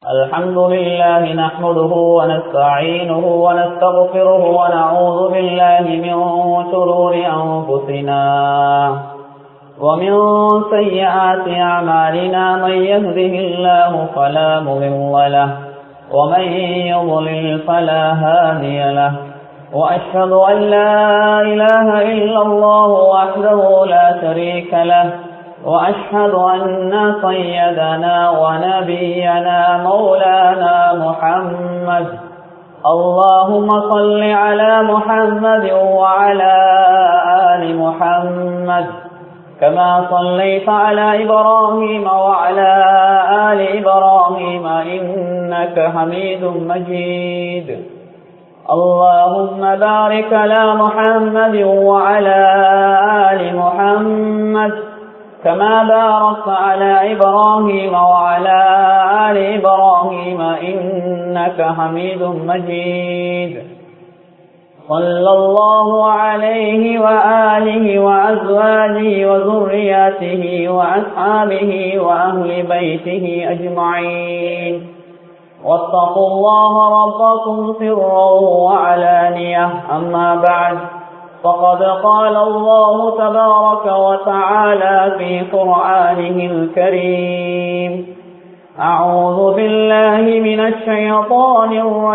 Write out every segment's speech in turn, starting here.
الحمد لله نحمده ونستعينه ونستغفره ونعوذ بالله من شرور أنفسنا ومن سيئات أعمالنا من يهده الله فلا مضل له ومن يضلل فلا هادي له وأشهد أن لا إله إلا الله وحده لا شريك له وأشهد أن سيدنا ونبينا مولانا محمد اللهم صل على محمد وعلى آل محمد كما صليت على إبراهيم وعلى آل إبراهيم إنك حميد مجيد اللهم بارك على محمد وعلى آل محمد كما باركت على إبراهيم وعلى آل إبراهيم إنك حميد مجيد صلى الله عليه وآله وأزواجه وذرياته وأصحابه وأهل بيته أجمعين واتقوا الله ربكم سرا وعلانية أما بعد فقد قال الله تبارك وتعالى في قرآنه الكريم أعوذ بالله من الشيطان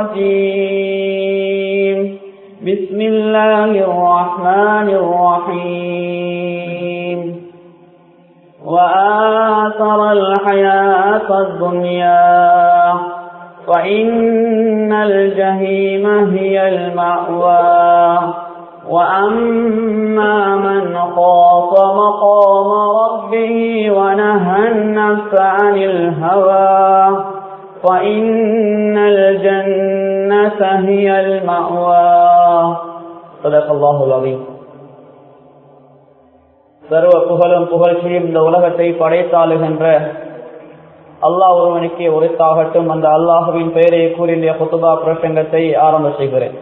الرجيم بسم الله الرحمن الرحيم وآثر الحياة الدنيا فإن الجحيم هي المأوى وأما من خاف مقام ربه ونهى النفس عن الهوى فإن الجنة هي المأوى صدق الله العظيم சர்வ புகழும் புகழ்ச்சியும் இந்த உலகத்தை படைத்தாளுகின்ற அல்லாஹ் ஒருவனுக்கே உரைத்தாகட்டும் அந்த அல்லாஹுவின் பெயரை கூறிய குத்துபா பிரசங்கத்தை ஆரம்ப செய்கிறேன்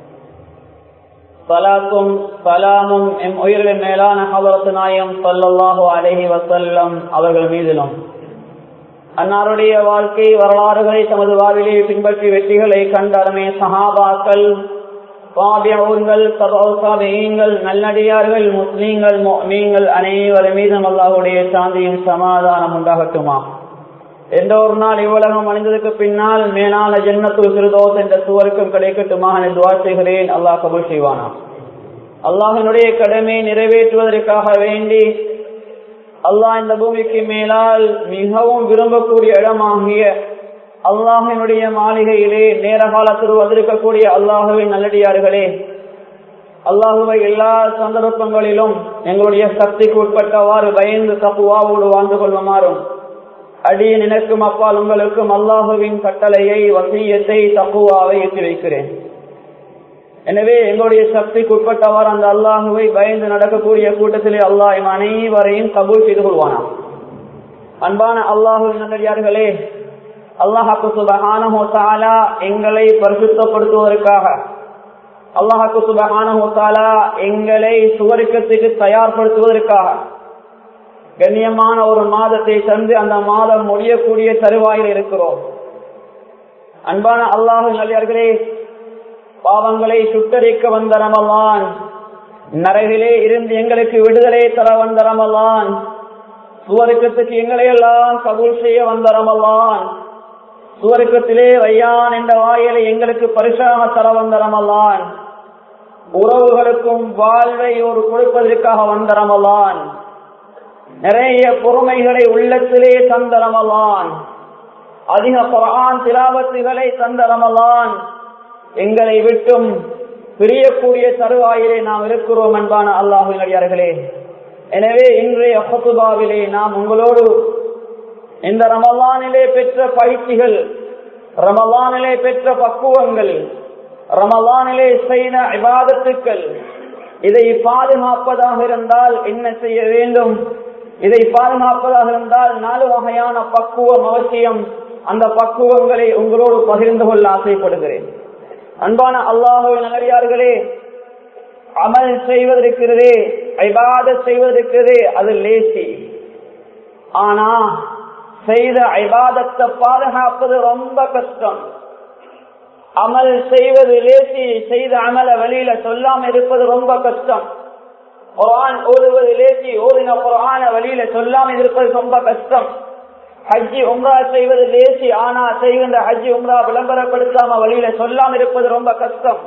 சலாத்தும் சலாமும் எம் உயிரின் மேலான ஹவரத்து நாயம் சல்லல்லாஹு அலஹி வசல்லம் அவர்கள் மீதிலும் அன்னாருடைய வாழ்க்கை வரலாறுகளை தமது வாழ்விலே பின்பற்றி வெற்றிகளை கண்டறமே சஹாபாக்கள் பாபியங்கள் சபாசாபியங்கள் நல்லடியார்கள் முஸ்லீம்கள் மீன்கள் அனைவர் மீதும் அல்லாஹுடைய சாந்தியும் சமாதானம் உண்டாகட்டுமா எந்த ஒரு நாள் இவ்வுலகம் அணிந்ததுக்கு பின்னால் மேலான ஜென்மத்து சிறுதோஸ் என்ற சுவருக்கும் கிடைக்கட்டுமா என துவா செய்கிறேன் அல்லாஹ் கபூல் செய்வானா அல்லாஹினுடைய கடமை நிறைவேற்றுவதற்காக வேண்டி அல்லாஹ் இந்த பூமிக்கு மேலால் மிகவும் விரும்பக்கூடிய இடமாகிய அல்லாஹினுடைய மாளிகையிலே நேர காலத்தில் வந்திருக்கக்கூடிய அல்லாஹுவின் நல்லடியார்களே அல்லாஹுவை எல்லா சந்தர்ப்பங்களிலும் எங்களுடைய சக்திக்கு உட்பட்டவாறு பயந்து தப்புவாவோடு வாழ்ந்து கொள்ளுமாறும் அடிய நினைக்கும் அப்பால் உங்களுக்கும் அல்லாஹுவின் கட்டளையை வசியத்தை தப்புவாவை எட்டி வைக்கிறேன் எனவே எங்களுடைய சக்திக்கு உட்பட்டவாறு அந்த அல்லாஹுவை பயந்து நடக்கக்கூடிய கூட்டத்திலே அல்லாஹ் அனைவரையும் கபூல் செய்து கொள்வானா அன்பான அல்லாஹுவின் நல்லடியார்களே அல்லாஹாக்கு சுபஹானஹோ தாலா எங்களை பரிசுத்தப்படுத்துவதற்காக அல்லாஹாக்கு சுபஹானஹோ தாலா எங்களை சுவருக்கத்துக்கு தயார்படுத்துவதற்காக கண்ணியமான ஒரு மாதத்தை தந்து அந்த மாதம் முடியக்கூடிய தருவாயில் இருக்கிறோம் அன்பான அல்லாஹு நல்லியார்களே பாவங்களை சுட்டரிக்க வந்த ரமலான் நரகிலே இருந்து எங்களுக்கு விடுதலை தர வந்த ரமலான் சுவருக்கத்துக்கு எங்களை எல்லாம் கபூல் செய்ய வந்த ரமலான் சுவருக்கத்திலே வையான் என்ற வாயிலை எங்களுக்கு பரிசாக தர வந்த ரமலான் உறவுகளுக்கும் வாழ்வை ஒரு கொடுப்பதற்காக வந்த ரமலான் நிறைய பொறுமைகளை உள்ளத்திலே தந்த ரமலான் அதிக குரான் திலாவத்துகளை தந்த ரமலான் எங்களை விட்டும் பிரியக்கூடிய தருவாயிலே நாம் இருக்கிறோம் அன்பான அல்லாஹின் அடியார்களே எனவே இன்றைய ஹொசுபாவிலே நாம் உங்களோடு இந்த ரமலானிலே பெற்ற பயிற்சிகள் ரமலானிலே பெற்ற பக்குவங்கள் ரமலானிலே செய்த இபாதத்துக்கள் இதை பாதுகாப்பதாக இருந்தால் என்ன செய்ய வேண்டும் இதை பாதுகாப்பதாக இருந்தால் நாலு வகையான பக்குவம் அவசியம் அந்த பக்குவங்களை உங்களோடு பகிர்ந்து கொள்ள ஆசைப்படுகிறேன் அன்பான அல்லாஹுவின் நல்லடியார்களே அமல் செய்வதற்கிறதே ஐபாத செய்வதற்கிறதே அது லேசி ஆனா செய்த ஐபாதத்தை பாதுகாப்பது ரொம்ப கஷ்டம் அமல் செய்வது லேசி செய்த அமல வெளியில சொல்லாம இருப்பது ரொம்ப கஷ்டம் குரான் ஓதுவது லேசி ஓதின குரான வெளியில சொல்லாம இருப்பது ரொம்ப கஷ்டம் ஹஜ்ஜி உம்ரா செய்வது லேசி ஆனா செய்கின்ற ஹஜ்ஜி உம்ரா விளம்பரப்படுத்தாம வழியில சொல்லாம இருப்பது ரொம்ப கஷ்டம்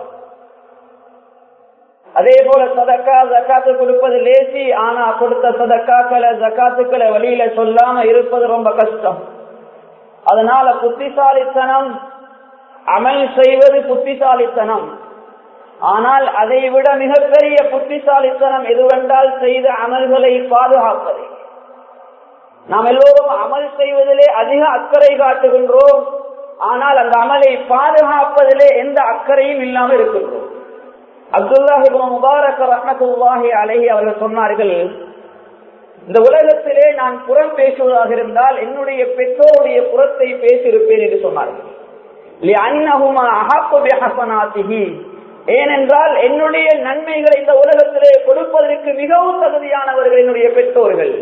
அதே போல சதக்கா ஜக்காத்து கொடுப்பது லேசி ஆனா கொடுத்த சதக்காக்களை ஜக்காத்துக்களை வழியில சொல்லாம இருப்பது ரொம்ப கஷ்டம் அதனால புத்திசாலித்தனம் அமல் செய்வது புத்திசாலித்தனம் ஆனால் அதை விட மிகப்பெரிய புத்திசாலித்தனம் எதுவென்றால் செய்த அமல்களை பாதுகாப்பது நாம் எல்லோரும் அமல் செய்வதிலே அதிக அக்கறை காட்டுகின்றோம் ஆனால் அந்த அமலை பாதுகாப்பதிலே எந்த அக்கறையும் இல்லாமல் இருக்கின்றோம் அப்துல்லாஹி முபாரக் ரஹமத்துல்லாஹி அலஹி அவர்கள் சொன்னார்கள் இந்த உலகத்திலே நான் புறம் பேசுவதாக இருந்தால் என்னுடைய பெற்றோருடைய புறத்தை பேசியிருப்பேன் என்று சொன்னார்கள் ஏனென்றால் என்னுடைய நன்மைகளை இந்த உலகத்திலே கொடுப்பதற்கு மிகவும் தகுதியானவர்கள் என்னுடைய பெற்றோர்கள்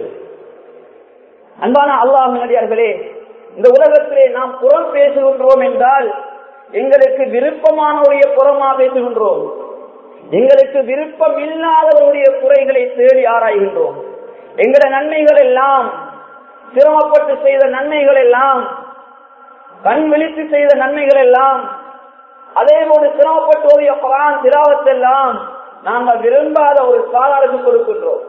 அன்பான அல்லாஹர்களே இந்த உலகத்திலே நாம் புறம் பேசுகின்றோம் என்றால் எங்களுக்கு விருப்பமானவருடைய புறமா பேசுகின்றோம் எங்களுக்கு விருப்பம் இல்லாதவருடைய குறைகளை தேடி ஆராய்கின்றோம் எங்கள நன்மைகள் எல்லாம் சிரமப்பட்டு செய்த நன்மைகள் எல்லாம் கண் விழித்து செய்த நன்மைகள் எல்லாம் அதே போல சிரமப்பட்டு ஓதிய குரான் திராவத்தெல்லாம் நாங்கள் விரும்பாத ஒரு சாதாருக்கு கொடுக்கின்றோம்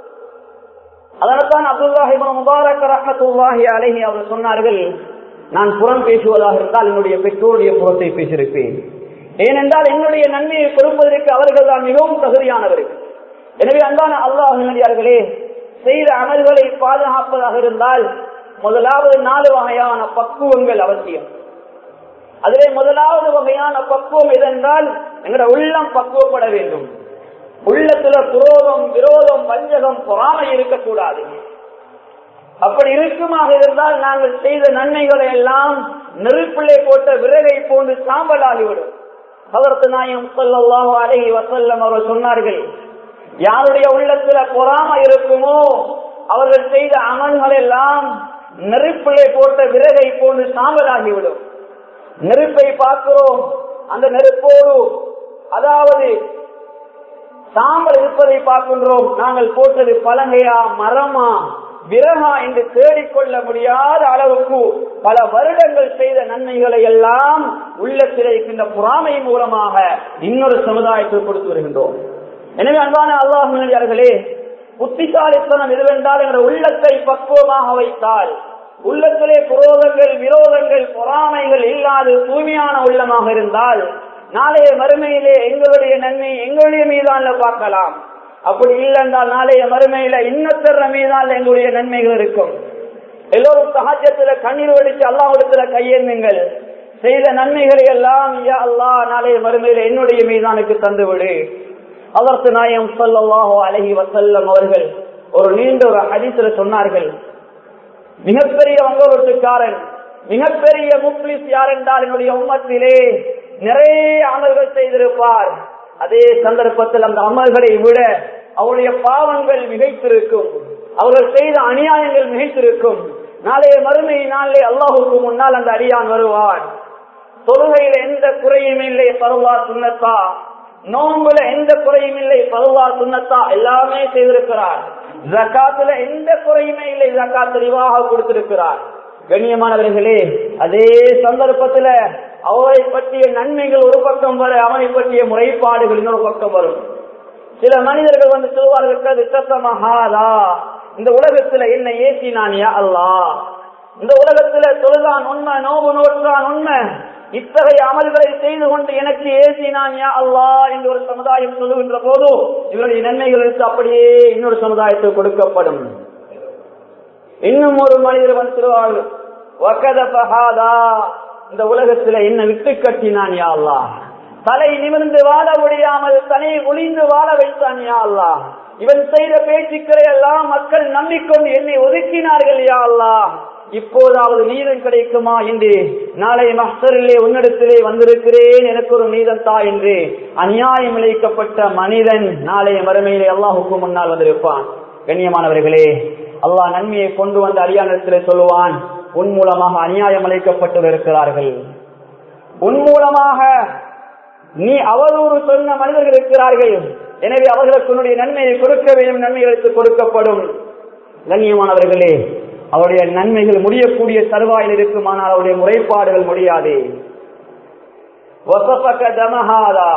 அதனால்தான் அப்துல்லாஹிபன் முபாரக் ரஹமத்துல்லாஹி அலஹி அவர் சொன்னார்கள் நான் புறம் பேசுவதாக இருந்தால் என்னுடைய பெற்றோருடைய புறத்தை பேசியிருப்பேன் ஏனென்றால் என்னுடைய நன்மையை கொடுப்பதற்கு அவர்கள் தான் மிகவும் தகுதியானவர்கள் எனவே அன்பான அல்லாஹர்களே செய்த அமல்களை பாதுகாப்பதாக இருந்தால் முதலாவது நாலு வகையான பக்குவங்கள் அவசியம் அதிலே முதலாவது வகையான பக்குவம் எதென்றால் எங்களோட உள்ளம் பக்குவப்பட வேண்டும் உள்ளத்துல குரோதம் விரோதம் வஞ்சகம் பொறாமை இருக்கக்கூடாது அப்படி இருக்குமாக இருந்தால் நாங்கள் செய்த நன்மைகளை எல்லாம் நெருப்பிலே போட்ட விறகை போன்று சாம்பலாகிவிடும் அதற்கு நாயம் சொல்லல்லாஹோ அழகி வசல்லம் அவர்கள் சொன்னார்கள் யாருடைய உள்ளத்துல பொறாமை இருக்குமோ அவர்கள் செய்த அமல்கள் எல்லாம் நெருப்பிலே போட்ட விறகை போன்று சாம்பலாகிவிடும் நெருப்பை பார்க்கிறோம் அந்த நெருப்போடு அதாவது சாம்பல் இருப்பதை பார்க்கின்றோம் நாங்கள் போட்டது பலகையா மரமா விரகா என்று தேடிக்கொள்ள முடியாத அளவுக்கு பல வருடங்கள் செய்த நன்மைகளை எல்லாம் உள்ளத்தில் இருக்கின்ற பொறாமை மூலமாக இன்னொரு சமுதாயத்தில் கொடுத்து வருகின்றோம் எனவே அன்பான அல்லாஹர்களே புத்திசாலித்தனம் எதுவென்றால் என்ற உள்ளத்தை பக்குவமாக வைத்தால் உள்ளத்திலே குரோதங்கள் விரோதங்கள் பொறாமைகள் இல்லாது தூய்மையான உள்ளமாக இருந்தால் நாளைய மறுமையிலே எங்களுடைய நன்மை எங்களுடைய மீதான பார்க்கலாம் அப்படி இல்லை என்றால் நாளைய மறுமையில இன்னத்தர மீதான எங்களுடைய நன்மைகள் இருக்கும் எல்லோரும் சகாஜத்துல கண்ணீர் வடிச்சு அல்லாவிடத்துல கையேந்துங்கள் செய்த நன்மைகளை எல்லாம் யா அல்லா நாளைய மறுமையில என்னுடைய மீதானுக்கு தந்து விடு அதற்கு நாயம் சொல்லல்லாஹோ அழகி வசல்லம் அவர்கள் ஒரு நீண்ட ஒரு ஹதீஸ்ல சொன்னார்கள் மிகப்பெரிய வங்கோட்டுக்காரன் மிகப்பெரிய முப்ளிஸ் யார் என்றால் என்னுடைய உம்மத்திலே நிறைய அமல்கள் செய்திருப்பார் அதே சந்தர்ப்பத்தில் அந்த அமல்களை விட அவருடைய பாவங்கள் மிகைத்திருக்கும் அவர்கள் செய்த அநியாயங்கள் மிகைத்திருக்கும் நாளைய மறுமை நாளே அல்லாஹுக்கு முன்னால் அந்த அடியான் வருவான் தொழுகையில எந்த குறையும் இல்லை பருவா சுண்ணத்தா நோம்புல எந்த குறையும் இல்லை பருவா சுண்ணத்தா எல்லாமே செய்திருக்கிறார் ஜக்காத்துல எந்த குறையுமே இல்லை ஜக்காத் தெளிவாக கொடுத்திருக்கிறார் கண்ணியமானவர்களே அதே சந்தர்ப்பத்துல அவரை பற்றிய நன்மைகள் ஒரு பக்கம் வர அவனை பற்றிய முறைப்பாடுகள் இன்னொரு பக்கம் வரும் சில மனிதர்கள் வந்து சொல்வார்கள் மகாதா இந்த உலகத்துல என்ன ஏசினான் யா அல்லா இந்த உலகத்துல தொழுதான் உண்மை நோவு நோற்றான் உண்மை இத்தகைய அமல்களை செய்து கொண்டு எனக்கு ஏசினான் யா அல்லா என்று ஒரு சமுதாயம் சொல்லுகின்ற போது இவருடைய நன்மைகளுக்கு அப்படியே இன்னொரு சமுதாயத்துக்கு கொடுக்கப்படும் இன்னும் ஒரு மனிதர் வந்து சொல்வார்கள் இந்த உலகத்துல என்ன விட்டு கட்டினான் யா அல்லா தலை நிமிர்ந்து வாழ முடியாமல் தலை ஒளிந்து வாழ வைத்தான் யா அல்லா இவன் செய்த பேச்சுக்களை எல்லாம் மக்கள் நம்பிக்கொண்டு என்னை ஒதுக்கினார்கள் யா அல்லா இப்போதாவது நீதம் கிடைக்குமா என்று நாளை மஸ்தரிலே உன்னிடத்திலே வந்திருக்கிறேன் எனக்கு ஒரு நீதம் தா என்று அநியாயம் இழைக்கப்பட்ட மனிதன் நாளைய மறுமையிலே அல்லாஹுக்கு முன்னால் வந்திருப்பான் கண்ணியமானவர்களே அல்லாஹ் நன்மையை கொண்டு வந்த அடியானத்திலே சொல்லுவான் உன் மூலமாக அநியாயம் அளிக்கப்பட்டு இருக்கிறார்கள் உன் மூலமாக நீ அவதூறு சொன்ன மனிதர்கள் இருக்கிறார்கள் எனவே அவர்களுக்கு உன்னுடைய நன்மையை கொடுக்க வேண்டும் நன்மைகளுக்கு கொடுக்கப்படும் கண்ணியமானவர்களே அவருடைய நன்மைகள் முடியக்கூடிய தருவாயில் இருக்குமானால் அவருடைய முறைப்பாடுகள் முடியாது வசப்பக்க தமஹாதா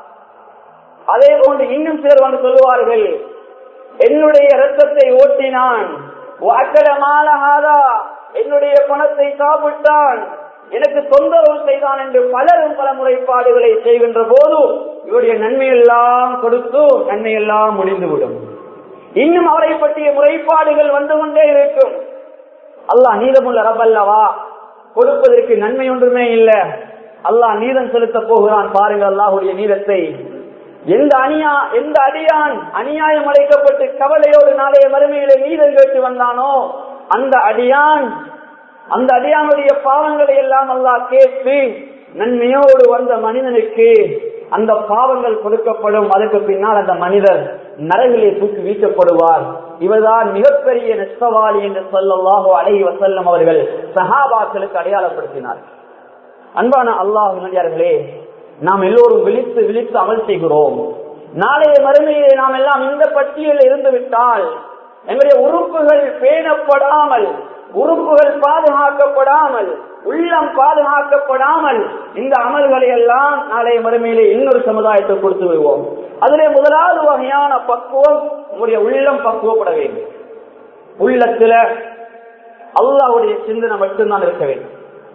அதே போன்று இன்னும் சிலர் வந்து சொல்லுவார்கள் என்னுடைய ரத்தத்தை ஓட்டினான் வாக்கடமாலஹாதா என்னுடைய பணத்தை சாப்பிட்டான் எனக்கு தொந்தரவு செய்தான் என்று பலரும் பல முறைப்பாடுகளை செய்கின்ற போது இவருடைய நன்மையெல்லாம் கொடுத்து நன்மையெல்லாம் முடிந்துவிடும் இன்னும் அவரை பற்றிய முறைப்பாடுகள் வந்து கொண்டே இருக்கும் அல்லாஹ் நீதமுள்ள ரபல்லவா கொடுப்பதற்கு நன்மை ஒன்றுமே இல்லை அல்லாஹ் நீதம் செலுத்த போகிறான் பாருங்கள் அல்லாஹுடைய நீதத்தை எந்த அநியா எந்த அடியான் அநியாயம் அழைக்கப்பட்டு கவலையோடு நாளைய மறுமையிலே நீதம் கேட்டு வந்தானோ அந்த அடியான் அந்த அடியானுடைய பாவங்களை எல்லாம் அல்லாஹ் கேட்டு நன்மையோடு வந்த மனிதனுக்கு அந்த பாவங்கள் கொடுக்கப்படும் அதுக்கு பின்னால் அந்த மனிதர் நரகிலே தூக்கி வீசப்படுவார் இவர்தான் மிகப்பெரிய நெஸ்தவாளி என்று சொல்லல்லாஹோ அழகி வசல்லம் அவர்கள் சஹாபாக்களுக்கு அடையாளப்படுத்தினார் அன்பான அல்லாஹ் நடிகார்களே நாம் எல்லோரும் விழித்து விழித்து அமல் செய்கிறோம் நாளைய மறுமையிலே நாம் எல்லாம் இந்த பட்டியலில் இருந்து விட்டால் எங்களுடைய உறுப்புகள் பேணப்படாமல் உறுப்புகள் பாதுகாக்கப்படாமல் உள்ளம் பாதுகாக்கப்படாமல் இந்த அமல்களை எல்லாம் நாளைய மறுமையிலே இன்னொரு சமுதாயத்தை கொடுத்து விடுவோம் அதிலே முதலாவது வகையான பக்குவம் உங்களுடைய உள்ளம் பக்குவப்பட வேண்டும் உள்ளத்துல அல்லாவுடைய சிந்தனை மட்டும்தான் இருக்க வேண்டும்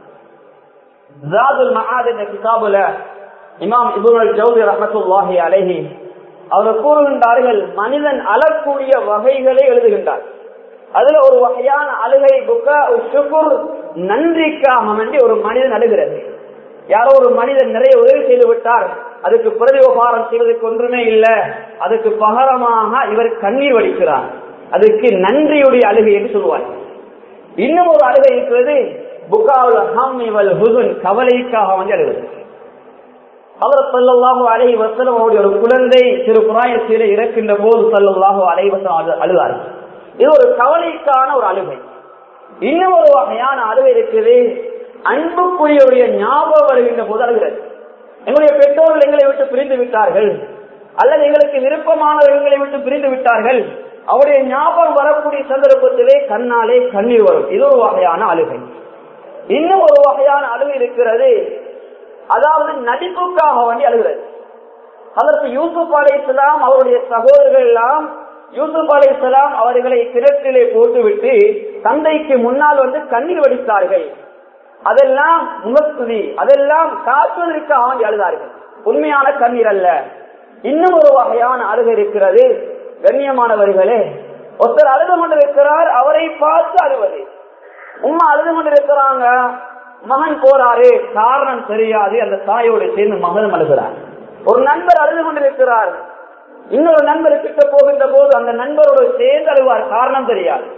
ஜாதுல் மகாத் என்ற கிதாபுல இமாம் இபுல் ஜவுதி ரஹமத்துல்லாஹி அலைஹி அவர் கூறுகின்றார்கள் மனிதன் அழக்கூடிய வகைகளை எழுதுகின்றார் அதுல ஒரு வகையான அழுகை புக்கா சுக்குர் நன்றிக்காக வேண்டி ஒரு மனிதன் அழுகிறது யாரோ ஒரு மனிதன் நிறைய உதவி செய்து விட்டார் அதுக்கு பிரதிபகாரம் செய்வதற்கு ஒன்றுமே இல்லை அதுக்கு பகரமாக இவர் கண்ணீர் வடிக்கிறார் அதுக்கு நன்றியுடைய அழுகை என்று சொல்லுவார் இன்னும் ஒரு அழுகை இருக்கிறது புகாவுல் ஹாமிவல் ஹுசுன் கவலைக்காக வந்து அழுகுது அவர் சல்லல்லாஹு அலை வசலம் அவருடைய ஒரு குழந்தை சிறு புராயத்தில இறக்கின்ற போது சல்லல்லாஹு அலை வசலம் அழுதார் இது ஒரு கவலைக்கான ஒரு அழுகை இன்னும் ஒரு வகையான அழுகை இருக்குது அன்புக்குரியவருடைய ஞாபகம் வருகின்ற போது அழுகிறது எங்களுடைய பெற்றோர்கள் எங்களை விட்டு பிரிந்து விட்டார்கள் அல்லது எங்களுக்கு விருப்பமானவர்கள் எங்களை விட்டு பிரிந்து விட்டார்கள் அவருடைய ஞாபகம் வரக்கூடிய சந்தர்ப்பத்திலே கண்ணாலே கண்ணீர் வரும் இது ஒரு வகையான அழுகை இன்னும் ஒரு வகையான அழுகை இருக்கிறது அதாவது நடிப்புக்காக வேண்டி அழுகிறது அதற்கு யூசுப் அலை இஸ்லாம் அவருடைய சகோதரர்கள் எல்லாம் யூசுப் அலை இஸ்லாம் அவர்களை கிணற்றிலே போட்டுவிட்டு தந்தைக்கு முன்னால் வந்து கண்ணீர் வடித்தார்கள் அதெல்லாம் முகஸ்துதி அதெல்லாம் காட்டுவதற்காக வேண்டி அழுதார்கள் உண்மையான கண்ணீர் அல்ல இன்னும் ஒரு வகையான அழுகை இருக்கிறது கண்ணியமானவர்களே ஒருத்தர் அழுது கொண்டிருக்கிறார் அவரை பார்த்து அழுவது உமா அழுது கொண்டிருக்கிறாங்க மகன் போறாரு காரணம் தெரியாது அந்த தாயோடு சேர்ந்து மகனும் அழுகிறார் ஒரு நண்பர் அழுது கொண்டிருக்கிறார் இன்னொரு நண்பர் கிட்ட போகின்ற போது அந்த நண்பரோடு சேர்ந்து அழுவார் காரணம் தெரியாது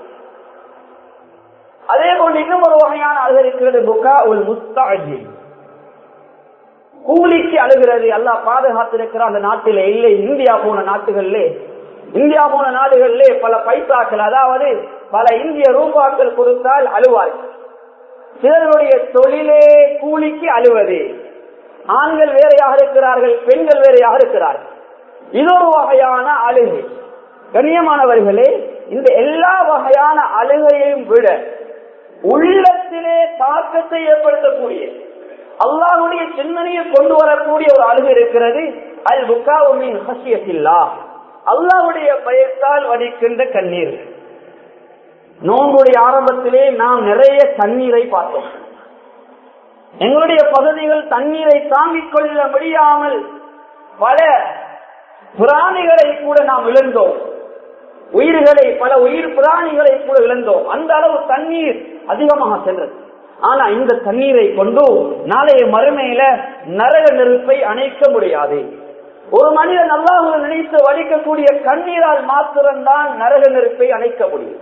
அதே போன்று இன்னும் ஒரு வகையான அழுகை இருக்கிறது புக்கா ஒரு முஸ்தாஜி கூலிக்கு அழுகிறது எல்லாம் பாதுகாத்திருக்கிற அந்த நாட்டிலே இல்லை இந்தியா போன நாட்டுகளிலே இந்தியா போன நாடுகளிலே பல பைசாக்கள் அதாவது பல இந்திய ரூபாக்கள் கொடுத்தால் அழுவார்கள் சிலருடைய தொழிலே கூலிக்கு அழுவது ஆண்கள் வேறையாக இருக்கிறார்கள் பெண்கள் வேறையாக இருக்கிறார்கள் இது ஒரு வகையான அழுகை கண்ணியமானவர்களே இந்த எல்லா வகையான அழுகையையும் விட உள்ளத்திலே தாக்கத்தை ஏற்படுத்தக்கூடிய அல்லாஹுடைய சிந்தனையை கொண்டு வரக்கூடிய ஒரு அழுகை இருக்கிறது அல் புக்காவுமின் ஹசியத்தில்லா அல்லாஹுடைய பயத்தால் வடிக்கின்ற கண்ணீர் நோன்புடைய ஆரம்பத்திலே நாம் நிறைய தண்ணீரை பார்த்தோம் எங்களுடைய பகுதிகள் தண்ணீரை தாங்கிக் கொள்ள முடியாமல் பல பிராணிகளை கூட நாம் இழந்தோம் உயிர்களை பல உயிர் பிராணிகளை கூட இழந்தோம் அந்த அளவு தண்ணீர் அதிகமாக சென்றது ஆனா இந்த தண்ணீரை கொண்டு நாளைய மறுமையில நரக நெருப்பை அணைக்க முடியாது ஒரு மனிதன் அல்லாஹ் நினைத்து வடிக்கக்கூடிய கண்ணீரால் மாத்திரம்தான் நரக நெருப்பை அணைக்க முடியும்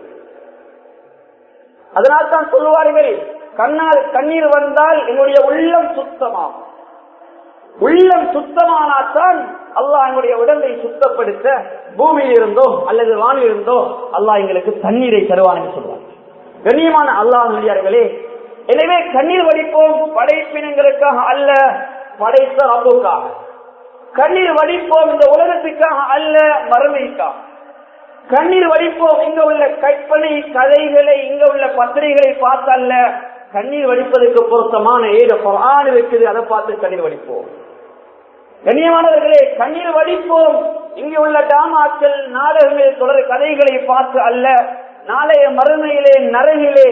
அதனால் தான் சொல்லுவார்கள் கண்ணால் கண்ணீர் வந்தால் என்னுடைய உள்ளம் சுத்தமாகும் உள்ளம் சுத்தமானாத்தான் அல்லாஹ் எங்களுடைய உடம்பை சுத்தப்படுத்த பூமியில் இருந்தோ அல்லது வானில் இருந்தோ அல்லாஹ் எங்களுக்கு தண்ணீரை தருவான் என்று சொல்லுவார் கண்ணியமான அல்லாஹ் நடிகார்களே எனவே கண்ணீர் வடிப்போம் படைப்பினங்களுக்காக அல்ல படைத்த ரப்புக்காக கண்ணீர் வடிப்போம் இந்த உலகத்துக்காக அல்ல மறுமைக்காக கண்ணீர் வடிப்போம் இங்க உள்ள கற்பனை கதைகளை இங்க உள்ள பத்திரிகைகளை பார்த்து அல்ல கண்ணீர் வடிப்பதற்கு பொருத்தமான ஏதோ குரான் இருக்குது அதை பார்த்து கண்ணீர் வடிப்போம் கண்ணியமானவர்களே கண்ணீர் வடிப்போம் இங்கே உள்ள டாமாக்கள் நாடகங்கள் தொடர் கதைகளை பார்த்து அல்ல நாளைய மறுமையிலே நரகிலே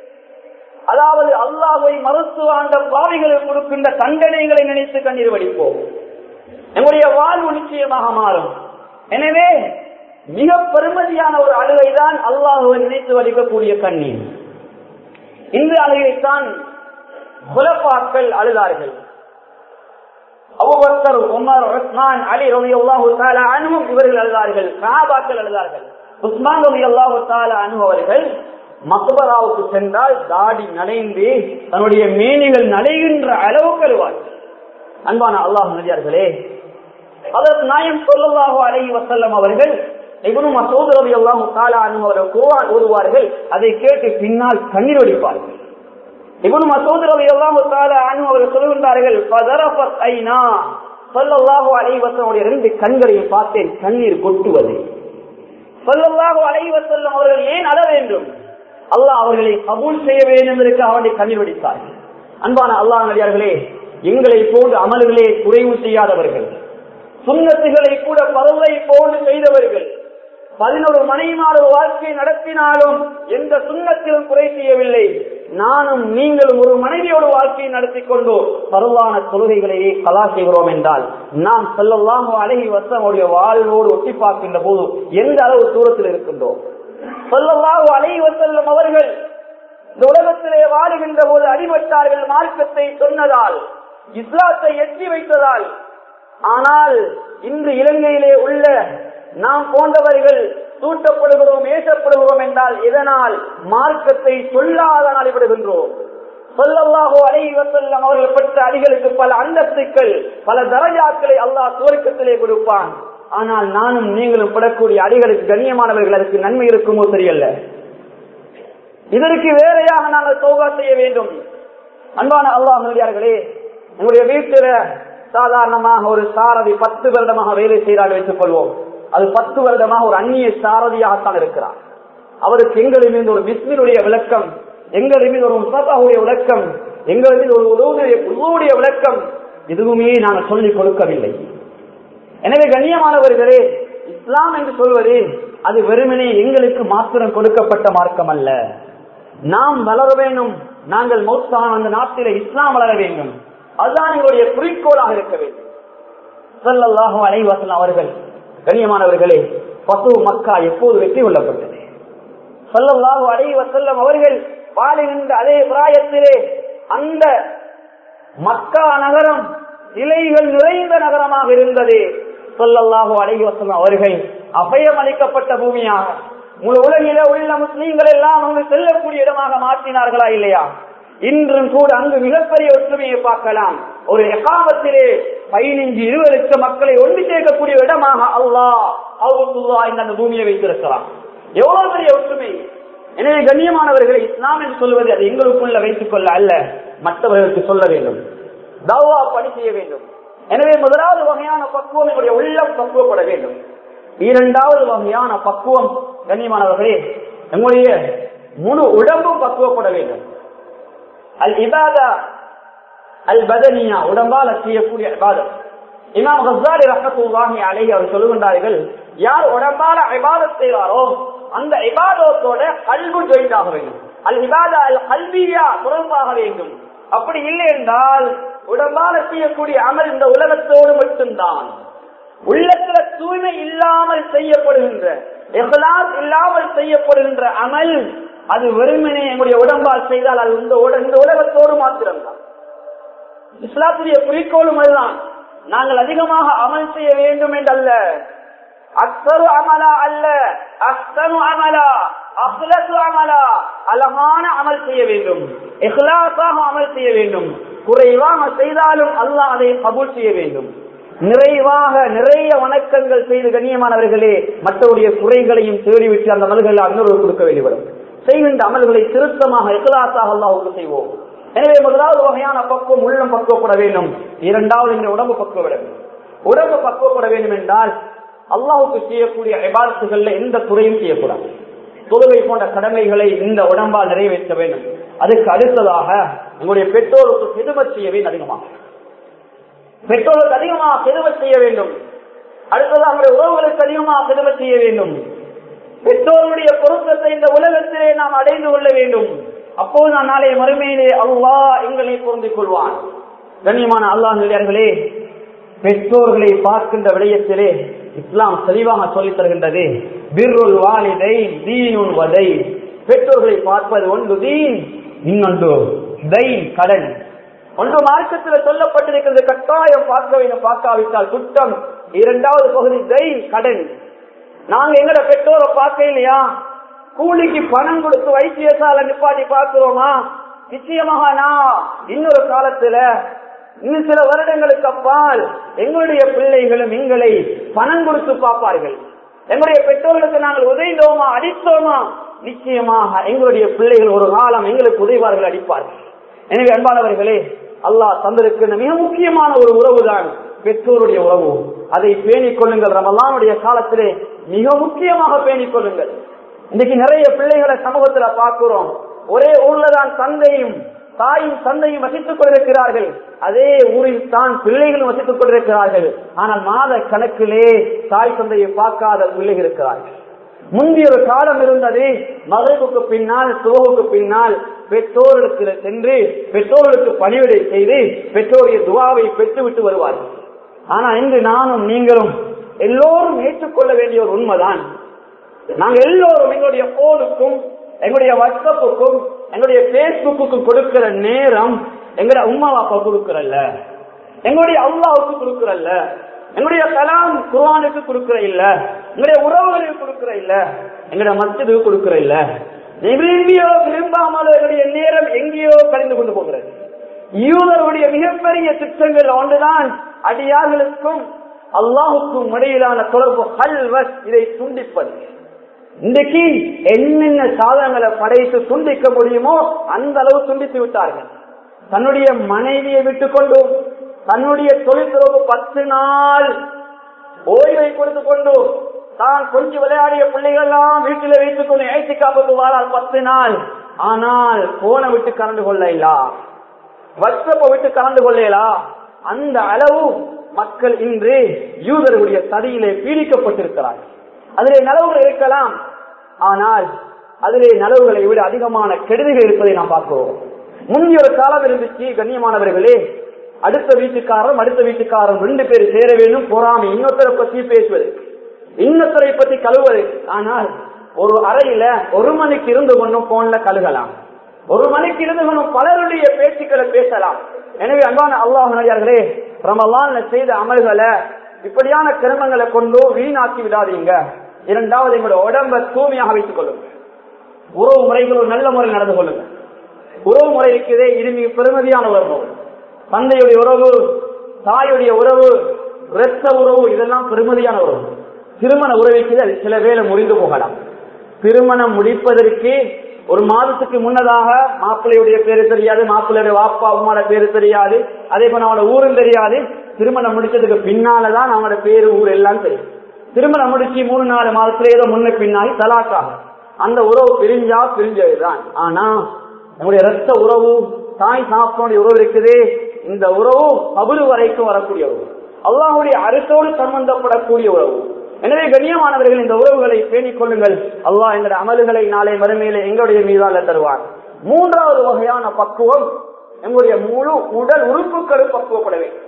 அதாவது அல்லாஹை மறுத்து ஆண்ட பாவிகளுக்கு கொடுக்கின்ற தண்டனைகளை நினைத்து கண்ணீர் வடிப்போம் நம்முடைய வாழ்வு நிச்சயமாக மாறும் எனவே மிக பெருமதியான ஒரு அழுகைதான் அல்லாஹுவை நினைத்து வடிக்கக்கூடிய கண்ணீர் இந்த அழுகைத்தான் குலப்பாக்கள் அழுதார்கள் அபுபக்கர் உமர் உஸ்மான் அலி ரவி அல்லாஹு தாலா அனுவும் இவர்கள் அழுதார்கள் சஹாபாக்கள் அழுதார்கள் உஸ்மான் ரவி அல்லாஹு தாலா அனு அவர்கள் மக்பராவுக்கு சென்றால் தாடி நனைந்து தன்னுடைய மேனிகள் நனைகின்ற அளவுக்கு அழுவார்கள் அன்பான அல்லாஹ் நதியார்களே அதற்கு நாயம் சொல்லலாக அலைஹி வசல்லம் அவர்கள் இவனும் மசூத் ரவி அல்லாஹு தாலா அனு அவர்கள் குருவான் ஓதுவார்கள் அதை கேட்டு பின்னால் கண்ணீர் வடிப்பார்கள் இவனு மசூத் ரவி அல்லாஹு தாலா அனு அவர்கள் சொல்கின்றார்கள் பதரபத் ஐனா சொல்லல்லாஹு அலைவசனுடைய ரெண்டு கண்களையும் பார்த்தேன் கண்ணீர் கொட்டுவது சொல்லல்லாஹு அலைவசல்லம் அவர்கள் ஏன் அழ வேண்டும் அல்லாஹ் அவர்களை கபூல் செய்ய வேண்டும் என்பதற்கு அவனை கண்ணீர் வடித்தார்கள் அன்பான அல்லாஹ் நடிகார்களே எங்களை போன்று அமல்களே குறைவு செய்யாதவர்கள் சுண்ணத்துகளை கூட பருவை போன்று செய்தவர்கள் பதினோரு மனைமாறு வாழ்க்கை நடத்தினாலும் எந்த சுண்ணத்திலும் குறை செய்யவில்லை நானும் நீங்களும் ஒரு மனைவியோடு வாழ்க்கையை நடத்தி கொண்டு பருவான தொழுகைகளையே கலா செய்கிறோம் என்றால் நாம் செல்லலாம் அழகி வசனுடைய வாழ்வோடு ஒட்டி பார்க்கின்ற போது எந்த அளவு தூரத்தில் இருக்கின்றோம் சொல்லலாம் அழகி வசல்லம் அவர்கள் இந்த உலகத்திலே வாழுகின்ற போது அடிபட்டார்கள் மார்க்கத்தை சொன்னதால் இஸ்லாத்தை எட்டி வைத்ததால் ஆனால் இன்று இலங்கையிலே உள்ள நாம் போன்றவர்கள் தூட்டப்படுகிறோம் ஏசப்படுகிறோம் என்றால் இதனால் மார்க்கத்தை சொல்லாதனால் விடுகின்றோம் சொல்லல்லாஹோ அலைஹி வசல்லம் அவர்கள் பெற்ற அடிகளுக்கு பல அந்தஸ்துக்கள் பல தரஜாக்களை அல்லாஹ் துவக்கத்திலே கொடுப்பான் ஆனால் நானும் நீங்களும் படக்கூடிய அடிகளுக்கு கண்ணியமானவர்கள் அதற்கு நன்மை இருக்குமோ தெரியல இதற்கு வேறையாக நாங்கள் சோகா செய்ய வேண்டும் அன்பான அல்லாஹ் நடிகார்களே என்னுடைய வீட்டில சாதாரணமாக ஒரு சாரதி பத்து வருடமாக வேலை செய்கிறார் வைத்துக் கொள்வோம் அது பத்து வருடமாக ஒரு அந்நிய சாரதியாகத்தான் இருக்கிறார் அவருக்கு எங்களின் மீது ஒரு பிஸ்மினுடைய விளக்கம் எங்களின் மீது ஒரு முசாபாவுடைய விளக்கம் எங்களின் மீது ஒரு உதவுடைய உதவுடைய விளக்கம் எதுவுமே நாங்கள் சொல்லிக் கொடுக்கவில்லை எனவே கண்ணியமானவர்களே இஸ்லாம் என்று சொல்வது அது வெறுமனே எங்களுக்கு மாத்திரம் கொடுக்கப்பட்ட மார்க்கம் அல்ல நாம் வளர வேண்டும் நாங்கள் மௌத்தான அந்த நாட்டிலே இஸ்லாம் வளர வேண்டும் அதுதான் எங்களுடைய குறிக்கோளாக இருக்க வேண்டும் சொல்லல்லாஹு அலைவாசல் அவர்கள் கண்ணியமானவர்களே பசு மக்கா எப்போது வெற்றி கொள்ளப்பட்டது சொல்லல்லாஹு அலைவசல்லம் அவர்கள் வாழுகின்ற அதே பிராயத்திலே அந்த மக்கா நகரம் சிலைகள் நிறைந்த நகரமாக இருந்தது சொல்லல்லாஹு அலைவசல்லம் அவர்கள் அபயம் அளிக்கப்பட்ட பூமியாக முழு உலகில உள்ள முஸ்லீம்கள் எல்லாம் அங்கு செல்லக்கூடிய இடமாக மாற்றினார்களா இல்லையா இன்றும் கூட அங்கு மிகப்பெரிய ஒற்றுமையை பார்க்கலாம் ஒரு எகாமத்திலே பதினைஞ்சு இருபது லட்சம் மக்களை ஒன்று சேர்க்கக்கூடிய இடமாக அல்லாஹ் அவுத்துல்லா இந்த அந்த பூமியை வைத்திருக்கலாம் எவ்வளவு பெரிய ஒற்றுமை எனவே கண்ணியமானவர்களை இஸ்லாம் என்று சொல்வது அது எங்களுக்குள்ள வைத்துக் கொள்ள அல்ல மற்றவர்களுக்கு சொல்ல வேண்டும் தவா பணி செய்ய வேண்டும் எனவே முதலாவது வகையான பக்குவம் என்னுடைய உள்ளம் பக்குவப்பட வேண்டும் இரண்டாவது வகையான பக்குவம் கண்ணியமானவர்களே எங்களுடைய முழு உடம்பும் பக்குவப்பட வேண்டும் அல் இபாதா அல் பதனியா உடம்பால் செய்யக்கூடிய இபாதத் இமாம் ஹசாரி ரஹத்துல்லாஹி அலைஹி அவர் சொல்லுகின்றார்கள் யார் உடம்பால இபாதத் செய்வாரோ அந்த இபாதத்தோட கல்வு ஜாயின் ஆக வேண்டும் அல் இபாதா அல் கல்வியா தொடர்பாக வேண்டும் அப்படி இல்லை என்றால் உடம்பால செய்யக்கூடிய அமல் இந்த உலகத்தோடு மட்டும்தான் உள்ளத்துல தூய்மை இல்லாமல் செய்யப்படுகின்ற எஹ்லாஸ் இல்லாமல் செய்யப்படுகின்ற அமல் அது வெறுமனே எங்களுடைய உடம்பால் செய்தால் அது இந்த உட- இந்த உலகத்தோடு மாத்திரம்தான் இஸ்லாத்துடைய குறிக்கோளும் அதுதான் நாங்கள் அதிகமாக அமல் செய்ய வேண்டும் என்றல்ல அக்சரு அமலா அல்ல அக்சனு அமலா அஹ்லசு அமலா அழகான அமல் செய்ய வேண்டும் இஹ்லாஸாக அமல் செய்ய வேண்டும் குறைவாக செய்தாலும் அல்லாஹ் அதை கபூல் செய்ய வேண்டும் நிறைவாக நிறைய வணக்கங்கள் செய்து கண்ணியமானவர்களே மற்றவருடைய குறைகளையும் தேடிவிட்டு அந்த மல்களை இன்னொரு கொடுக்க வேண்டிவரும் செய்கின்ற அமல்களை திருத்தமாக இகலாசாக அல்லாஹுக்கு செய்வோம் எனவே முதலாவது வகையான பக்குவம் உள்ளம் பக்குவப்பட வேண்டும் இரண்டாவது இந்த உடம்பு பக்குவப்பட வேண்டும் உடம்பு பக்குவப்பட வேண்டும் என்றால் அல்லாஹுக்கு செய்யக்கூடிய இபாதத்துகள்ல எந்த துறையும் செய்யக்கூடாது தொழுகை போன்ற கடமைகளை இந்த உடம்பால் நிறைவேற்ற வேண்டும் அதுக்கு அடுத்ததாக உங்களுடைய பெற்றோருக்கு செதுமத் செய்ய வேண்டும் அதிகமாக பெற்றோருக்கு அதிகமாக செதுமத் செய்ய வேண்டும் அடுத்ததாக நம்முடைய உறவுகளுக்கு அதிகமாக செதுமத் செய்ய வேண்டும் பெற்றோருடைய பொருத்தத்தை இந்த உலகத்திலே நாம் அடைந்து கொள்ள வேண்டும் அப்போது நான் நாளைய மறுமையிலே அல்லாஹ் எங்களை பொருந்திக் கொள்வான் கண்ணியமான அல்லாஹ் நிலையர்களே பெற்றோர்களை பார்க்கின்ற விடயத்திலே இஸ்லாம் தெளிவாக சொல்லித் தருகின்றது பிர்ருல் வாலிதை தீனுன் வதை பெற்றோர்களை பார்ப்பது ஒன்று தீன் இன்னொன்று தைன் கடன் ஒன்று மார்க்கத்தில் சொல்லப்பட்டிருக்கிறது கட்டாயம் பார்க்க வேண்டும் பார்க்காவிட்டால் குற்றம் இரண்டாவது பகுதி தைன் கடன் நாங்க எங்கட பெற்றோரை பார்க்க இல்லையா கூலிக்கு பணம் கொடுத்து வைத்தியசாலை நிப்பாட்டி பார்க்கிறோமா நிச்சயமாக நான் இன்னொரு காலத்துல இன்னும் சில வருடங்களுக்கு அப்பால் எங்களுடைய பிள்ளைகளும் எங்களை பணம் கொடுத்து பார்ப்பார்கள் எங்களுடைய பெற்றோர்களுக்கு நாங்கள் உதவிதோமா அடித்தோமா நிச்சயமாக எங்களுடைய பிள்ளைகள் ஒரு காலம் எங்களுக்கு உதவிவார்கள் அடிப்பார்கள் எனவே அன்பானவர்களே அல்லாஹ் தந்திருக்கின்ற மிக முக்கியமான ஒரு உறவு தான் பெற்றோருடைய உறவு அதை பேணிக் கொள்ளுங்கள் ரமலானுடைய காலத்திலே மிக முக்கியமாக பேணிக் கொள்ளுங்கள் இன்னைக்கு நிறைய பிள்ளைகளை சமூகத்துல பார்க்கிறோம் ஒரே ஊர்ல தான் தந்தையும் தாயும் தந்தையும் வசித்துக் கொண்டிருக்கிறார்கள் அதே ஊரில் தான் பிள்ளைகளும் வசித்துக் கொண்டிருக்கிறார்கள் ஆனால் மாத கணக்கிலே தாய் தந்தையை பார்க்காத பிள்ளைகள் இருக்கிறார்கள் முந்தைய ஒரு காலம் இருந்தது மகளுக்கு பின்னால் சுவகுக்கு பின்னால் பெற்றோர்களுக்கு சென்று பெற்றோர்களுக்கு பணிவிடை செய்து பெற்றோருடைய துவாவை பெற்றுவிட்டு வருவார்கள் ஆனா இன்று நானும் நீங்களும் எல்லோரும் ஏற்றுக்கொள்ள வேண்டிய ஒரு உண்மைதான் நாங்க எல்லோரும் எங்களுடைய போனுக்கும் எங்களுடைய வாட்ஸ்அப்புக்கும் எங்களுடைய பேஸ்புக்கும் கொடுக்கிற நேரம் எங்களுடைய உமா அப்பா கொடுக்கறல்ல எங்களுடைய அல்லாவுக்கு கொடுக்கறல்ல எங்களுடைய கலாம் குர்ஆனுக்கு கொடுக்கிற இல்ல எங்களுடைய உறவுகளுக்கு கொடுக்கிற இல்ல எங்களுடைய மஸ்ஜிதுக்கு கொடுக்கிற இல்ல விரும்பியோ விரும்பாமலோ எங்களுடைய நேரம் எங்கேயோ கழிந்து கொண்டு போகிறது யூதருடைய மிகப்பெரிய திட்டங்கள் ஒன்றுதான் அடியார்களுக்கும் அல்லாஹுக்கும் இடையிலான தொடர்பு ஹல்வஸ் இதை துண்டிப்பது இன்றைக்கு என்னென்ன சாதனங்களை படைத்து துண்டிக்க முடியுமோ அந்த அளவு துண்டித்து விட்டார்கள் தன்னுடைய மனைவியை விட்டுக் கொண்டு தன்னுடைய தொழில்துறவு பத்து நாள் ஓய்வை கொடுத்து கொண்டு தான் கொஞ்சம் விளையாடிய பிள்ளைகள் எல்லாம் வீட்டில் வைத்துக் கொண்டு ஏசி காப்புக்கு வாரால் பத்து நாள் ஆனால் போனை விட்டு கலந்து கொள்ள இல்லா வட்சப்ப விட்டு கலந்து கொள்ளலா அந்த அளவு மக்கள் இன்று யூதர்களுடைய சதியிலே பீடிக்கப்பட்டிருக்கிறார்கள் அதிலே நலவுகள் இருக்கலாம் ஆனால் அதிலே நலவுகளை விட அதிகமான கெடுதிகள் இருப்பதை நாம் பார்க்கிறோம் முந்தைய ஒரு காலம் இருந்துச்சு கண்ணியமானவர்களே அடுத்த வீட்டுக்காரரும் அடுத்த வீட்டுக்காரரும் ரெண்டு பேர் சேர வேண்டும் பொறாமை இன்னொருத்தரை பத்தி பேசுவது இன்னொருத்தரை பத்தி கழுவது ஆனால் ஒரு அறையில ஒரு மணிக்கு இருந்து கொண்டும் போன்ல கழுகலாம் ஒரு மணிக்கு இருந்து கொண்டும் பலருடைய பேச்சுக்களை பேசலாம் எனவே அன்பான அல்லாஹ் நடிகார்களே ரமலான்ல செய்த அமல்களை இப்படியான கிரமங்களை கொண்டு வீணாக்கி விடாதீங்க இரண்டாவது எங்களுடைய உடம்ப தூய்மையாக வைத்துக் கொள்ளுங்க உறவு முறைகள் நல்ல முறை நடந்து கொள்ளுங்க உறவு முறை இருக்குதே இது மிக பெருமதியான உறவு தந்தையுடைய உறவு தாயுடைய உறவு இரத்த உறவு இதெல்லாம் பெருமதியான உறவு திருமண உறவிக்குதல் சில வேலை முறிந்து போகலாம் திருமணம் முடிப்பதற்கு ஒரு மாதத்துக்கு முன்னதாக மாப்பிள்ளையுடைய பேரு தெரியாது மாப்பிள்ளையுடைய வாப்பா அம்மாவோட பேரு தெரியாது அதே போல அவனோட ஊரும் தெரியாது திருமணம் முடிச்சதுக்கு பின்னாலதான் அவனோட பேரு ஊர் எல்லாம் தெரியும் திருமணம் முடிச்சு மூணு நாலு மாதத்துல ஏதோ முன்ன பின்னாடி தலாக்காக அந்த உறவு பிரிஞ்சா பிரிஞ்சதுதான் ஆனா நம்முடைய ரத்த உறவு தாய் சாப்பினுடைய உறவு இருக்குது இந்த உறவு கபரு வரைக்கும் வரக்கூடிய உறவு அல்லாஹுடைய அரசோடு சம்பந்தப்படக்கூடிய உறவு எனவே கண்ணியமானவர்கள் இந்த உறவுகளை பேணிக் கொள்ளுங்கள் அல்லாஹ் எங்களுடைய அமல்களை நாளை மறுமையில எங்களுடைய மீதால தருவார் மூன்றாவது வகையான பக்குவம் எங்களுடைய முழு உடல் உறுப்புகளும் பக்குவப்பட வேண்டும்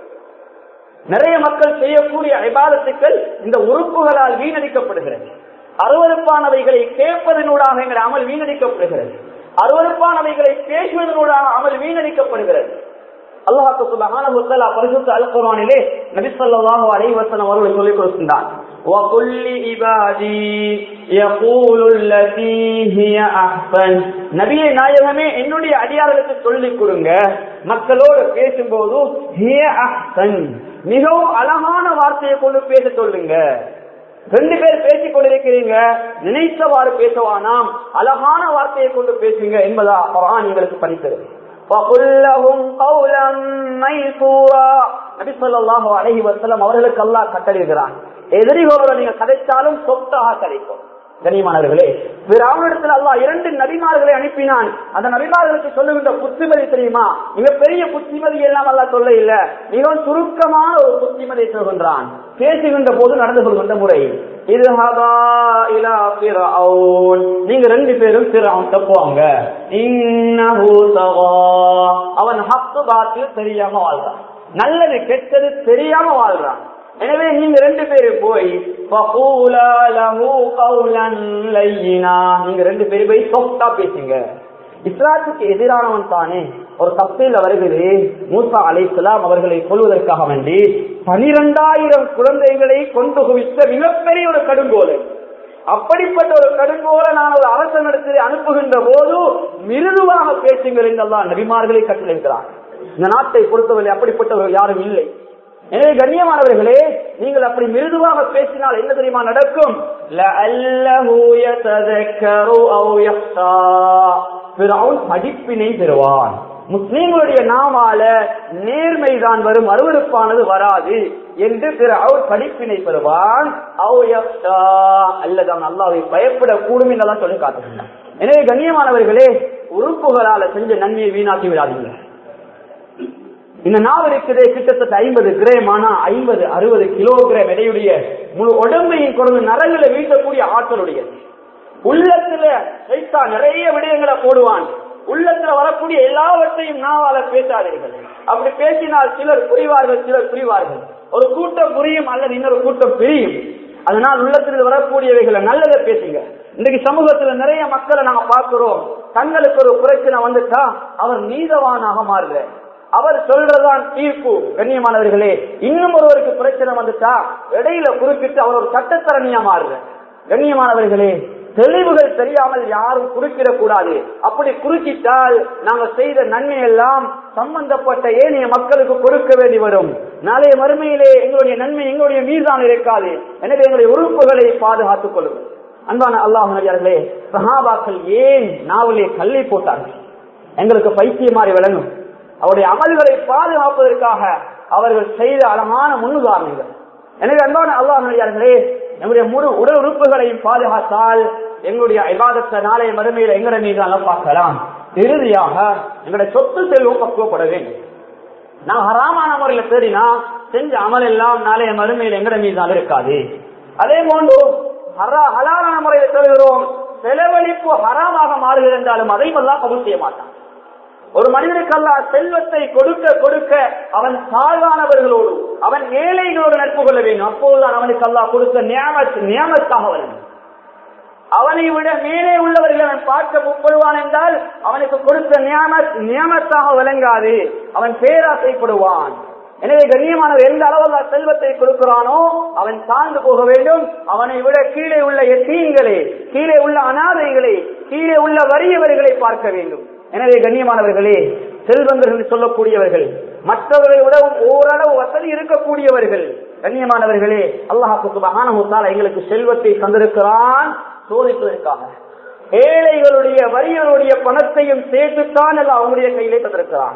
நிறைய மக்கள் செய்யக்கூடிய ஐபாதத்துக்கள் இந்த உறுப்புகளால் வீணடிக்கப்படுகிறது அருவறுப்பானவைகளை கேட்பதனூடாக எங்கள் அமல் வீணடிக்கப்படுகிறது அருவறுப்பானவைகளை பேசுவதனூடாக அமல் வீணடிக்கப்படுகிறது அல்லாஹு சுபஹானஹு வ தஆலா பரிசுத்த அல் குர்ஆனிலே நபி ஸல்லல்லாஹு அலைஹி வஸல்லம் அவர்கள் சொல்லிக் கொடுக்கின்றார் وَقُلِّ عِبَادِي يَقُولُ الَّتِي هِيَ أَحْسَنُ நபியே நாயகமே என்னுடைய அடியார்களுக்கு சொல்லிக் கொடுங்க மக்களோடு பேசும்போது ஹிய அஹ்சன் மிகவும் அழகான வார்த்தையை கொண்டு பேச சொல்லுங்க ரெண்டு பேர் பேசிக் கொண்டிருக்கிறீங்க நினைத்தவாறு பேசவானாம் அழகான வார்த்தையை கொண்டு பேசுங்க என்பதா குரான் எங்களுக்கு படித்தது அவர்களுக்கு அல்லாஹ் கட்டளிடுகிறான் எதிரிகளோட நீங்க கதைச்சாலும் சொத்தாக கதைக்கும் கனிமானவர்களே அவனிடத்தில் அல்லா இரண்டு நபிமார்களை அனுப்பினான் அந்த நபிமார்களுக்கு சொல்லுகின்ற புத்திமதி தெரியுமா மிக பெரிய புத்திமதி எல்லாம் அல்ல சொல்ல இல்ல மிகவும் சுருக்கமான ஒரு புத்திமதி சொல்கின்றான் பேசுகின்ற போது நடந்து கொள்கின்ற முறை இது நீங்க ரெண்டு பேரும் பிறவன் தப்புவாங்க அவன் ஹக்கு பாத்தில் தெரியாம வாழ்றான் நல்லது கெட்டது தெரியாம வாழ்றான் எனவே நீங்க ரெண்டு பேரும் போய் நீங்க ரெண்டு பேரும் போய் சொப்டா பேசுங்க இஸ்லாத்துக்கு எதிரானவன் தானே ஒரு தப்பில் வருகிறது மூசா அலை இஸ்லாம் அவர்களை கொள்வதற்காக வேண்டி பனிரெண்டாயிரம் குழந்தைகளை கொண்டு குவித்த மிகப்பெரிய ஒரு கடுங்கோலை அப்படிப்பட்ட ஒரு கடுங்கோல நான் ஒரு அரசனிடத்தில் அனுப்புகின்ற போது மிருதுவாக பேசுங்கள் என்றெல்லாம் நபிமார்களை கட்டளைகிறார் இந்த நாட்டை பொறுத்தவரை அப்படிப்பட்டவர்கள் யாரும் இல்லை எனவே கண்ணியமானவர்களே நீங்கள் அப்படி மிருதுவாக பேசினால் என்ன தெரியுமா நடக்கும் படிப்பினை பெறுவான் முஸ்லீம்களுடைய நாமால நேர்மைதான் வரும் அருவறுப்பானது வராது என்று பிற அவர் படிப்பினை பெறுவான் அல்லது அவன் அல்லாவை பயப்படக்கூடும் என்றெல்லாம் சொல்லி காட்டுகின்றான் எனவே கண்ணியமானவர்களே உறுப்புகளால செஞ்ச நன்மையை வீணாக்கி விடாதீங்க இந்த நாவல் இருக்குது கிட்டத்தட்ட ஐம்பது கிராம் ஆனா ஐம்பது அறுபது கிலோகிராம் எடையுடைய முழு உடம்பையும் கொண்டு நரங்களை வீழ்த்தக்கூடிய ஆற்றலுடையது உள்ளத்துல சைத்தா நிறைய விடயங்களை போடுவான் உள்ளத்துல வரக்கூடிய எல்லாவற்றையும் நாவால பேசாதீர்கள் அப்படி பேசினால் சிலர் புரிவார்கள் சிலர் புரிவார்கள் ஒரு கூட்டம் புரியும் அல்லது இன்னொரு கூட்டம் பிரியும் அதனால் உள்ளத்தில் வரக்கூடியவைகளை நல்லதை பேசுங்க இன்னைக்கு சமூகத்துல நிறைய மக்களை நாங்க பார்க்கிறோம் தங்களுக்கு ஒரு பிரச்சனை வந்துட்டா அவர் நீதவானாக மாறுற அவர் சொல்றதான் தீர்ப்பு கண்ணியமானவர்களே இன்னும் ஒருவருக்கு பிரச்சனை வந்துட்டா இடையில குறுக்கிட்டு அவர் ஒரு சட்டத்தரணியா மாறுற கண்ணியமானவர்களே தெளிவுகள் தெரியாமல் யாரும் குறுக்கிடக் கூடாது அப்படி குறுக்கிட்டால் நாங்க செய்த நன்மை எல்லாம் சம்பந்தப்பட்ட ஏனைய மக்களுக்கு கொடுக்க வேண்டி வரும் நாளைய மறுமையிலே எங்களுடைய நன்மை எங்களுடைய மீதான் இருக்காது எனவே எங்களுடைய உறுப்புகளை பாதுகாத்துக் கொள்ளுங்கள் அன்பான அல்லாஹ் நடிகார்களே சஹாபாக்கள் ஏன் நாவலே கல்லை போட்டார்கள் எங்களுக்கு பைத்திய மாறி விளங்கும் அவருடைய அமல்களை பாதுகாப்பதற்காக அவர்கள் செய்த அழகான முன்னுதாரணங்கள் எனவே அன்பான அல்லாஹ் நடிகார்களே நம்முடைய முழு உடல் உறுப்புகளையும் பாதுகாத்தால் எங்களுடைய விவாதத்தை நாளைய மறுமையில எங்கட மீது பார்க்கலாம் இறுதியாக எங்களுடைய சொத்து செல்வம் பக்குவப்பட வேண்டும் நான் ஹராமான முறையில தேடினா செஞ்ச அமல் எல்லாம் நாளைய மறுமையில் எங்கட மீது இருக்காது அதே போன்று ஹலாலான முறையில தேடுகிறோம் செலவழிப்பு ஹராமாக மாறுகிறது என்றாலும் அதையும் எல்லாம் கபூல் செய்ய மாட்டான் ஒரு மனிதனுக்கு அல்லா செல்வத்தை கொடுக்க கொடுக்க அவன் தாழ்வானவர்களோடு அவன் ஏழைகளோடு நட்பு கொள்ள வேண்டும் அப்போதுதான் அவனுக்கு அல்லா கொடுத்த நியமத்தாக வரும் அவனை விட மேலே உள்ளவர்கள் அவன் பார்க்க முற்படுவான் என்றால் அவனுக்கு கொடுத்த நியமத்தாக விளங்காது அவன் பேராசைப்படுவான் எனவே கண்ணியமானவர் எந்த அளவில் செல்வத்தை கொடுக்கிறானோ அவன் தாழ்ந்து போக வேண்டும் அவனை விட கீழே உள்ள எத்தீன்களை கீழே உள்ள அனாதைகளை கீழே உள்ள வறியவர்களை பார்க்க வேண்டும் எனவே கண்ணியமானவர்களே செல்வந்தர்கள் சொல்லக்கூடியவர்கள் மற்றவர்களை விடவும் ஓரளவு வசதி இருக்கக்கூடியவர்கள் கண்ணியமானவர்களே அல்லாஹுக்கு மகானமுத்தால் எங்களுக்கு செல்வத்தை தந்திருக்கிறான் சோதிப்பதற்காக ஏழைகளுடைய வரியர்களுடைய பணத்தையும் சேர்த்துத்தான் எல்லாம் அவங்களுடைய கையிலே தந்திருக்கிறான்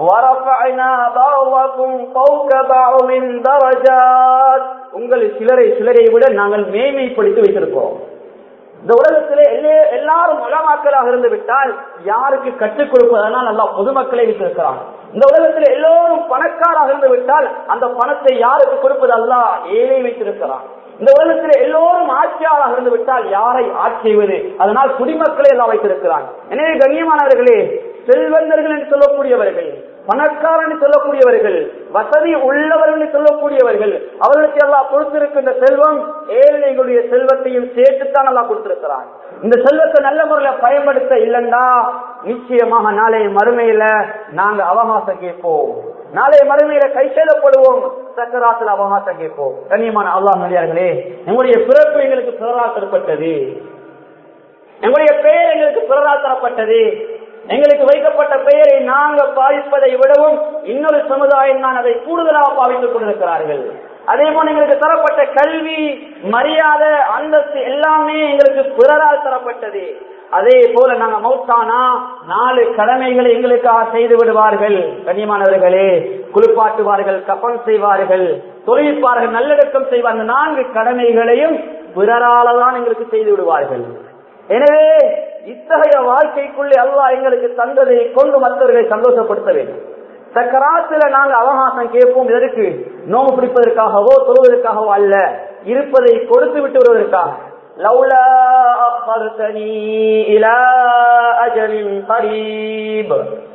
உங்கள் சிலரை சிலரை விட நாங்கள் மேன்மைப்படுத்தி வைத்திருக்கிறோம் இந்த உலகத்திலே எல்லாரும் மலமாக்களாக இருந்து விட்டால் யாருக்கு கற்றுக் கொடுப்பதனால் நல்லா பொதுமக்களை வைத்திருக்கிறான் இந்த உலகத்தில் எல்லோரும் பணக்காராக இருந்து விட்டால் அந்த பணத்தை யாருக்கு கொடுப்பது அல்ல ஏழை வைத்திருக்கிறான் இந்த உலகத்தில் எல்லோரும் ஆட்சியாளராக இருந்து விட்டால் யாரை ஆட்சி செய்வது அதனால் குடிமக்களை எல்லாம் வைத்திருக்கிறான் எனவே கண்ணியமானவர்களே செல்வந்தர்கள் என்று சொல்லக்கூடியவர்கள் பணக்காரன் சொல்லக்கூடியவர்கள் வசதி உள்ளவர்கள் சொல்லக்கூடியவர்கள் அவர்களுக்கு எல்லாம் கொடுத்திருக்கின்ற செல்வம் ஏழைகளுடைய செல்வத்தையும் சேர்த்துத்தான் எல்லாம் கொடுத்திருக்கிறான் இந்த செல்வத்தை நல்ல முறையில பயன்படுத்த இல்லைண்டா நிச்சயமாக நாளைய மறுமையில நாங்க அவகாசம் கேட்போம் நாளைய மறுமையில கை செல்லப்படுவோம் சக்கராத்தில் அவகாசம் கேட்போம் கண்ணியமான அல்லாஹ் நடிகார்களே எங்களுடைய பிறப்பு எங்களுக்கு பிறரால் தரப்பட்டது எங்களுடைய பெயர் எங்களுக்கு பிறரால் தரப்பட்டது எங்களுக்கு வைக்கப்பட்ட பெயரை நாங்க பாவிப்பதை விடவும் இன்னொரு சமுதாயம் தான் அதை கூடுதலாக பாவித்துக் கொண்டிருக்கிறார்கள் அதே போல எங்களுக்கு தரப்பட்ட கல்வி மரியாதை அந்தஸ்து எல்லாமே எங்களுக்கு பிறரால் தரப்பட்டது அதே போல நாங்க மௌத்தானா நாலு கடமைகளை எங்களுக்காக செய்து விடுவார்கள் கண்ணியமானவர்களே குளிப்பாட்டுவார்கள் கப்பன் செய்வார்கள் தொழிற்பார்கள் நல்லடக்கம் செய்வார் அந்த நான்கு கடமைகளையும் பிறரால தான் எங்களுக்கு செய்து விடுவார்கள் எனவே இத்தகைய வாழ்க்கைக்குள்ளே அல்லாஹ் எங்களுக்கு தந்ததை கொண்டு மற்றவர்களை சந்தோஷப்படுத்த வேண்டும் சக்கராத்துல நாங்க அவகாசம் கேட்போம் எதற்கு நோம்பு பிடிப்பதற்காகவோ தொழுவதற்காகவோ அல்ல இருப்பதை கொடுத்து விட்டு வருவதற்காக لولا أخرتني إلى أجل قريب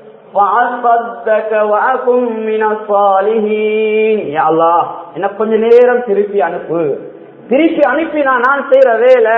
وأصدك وأكن من الصالحين يا الله எனக்கு கொஞ்ச நேரம் திருப்பி அனுப்பு திருப்பி அனுப்பி நான் நான் செய்யற வேலை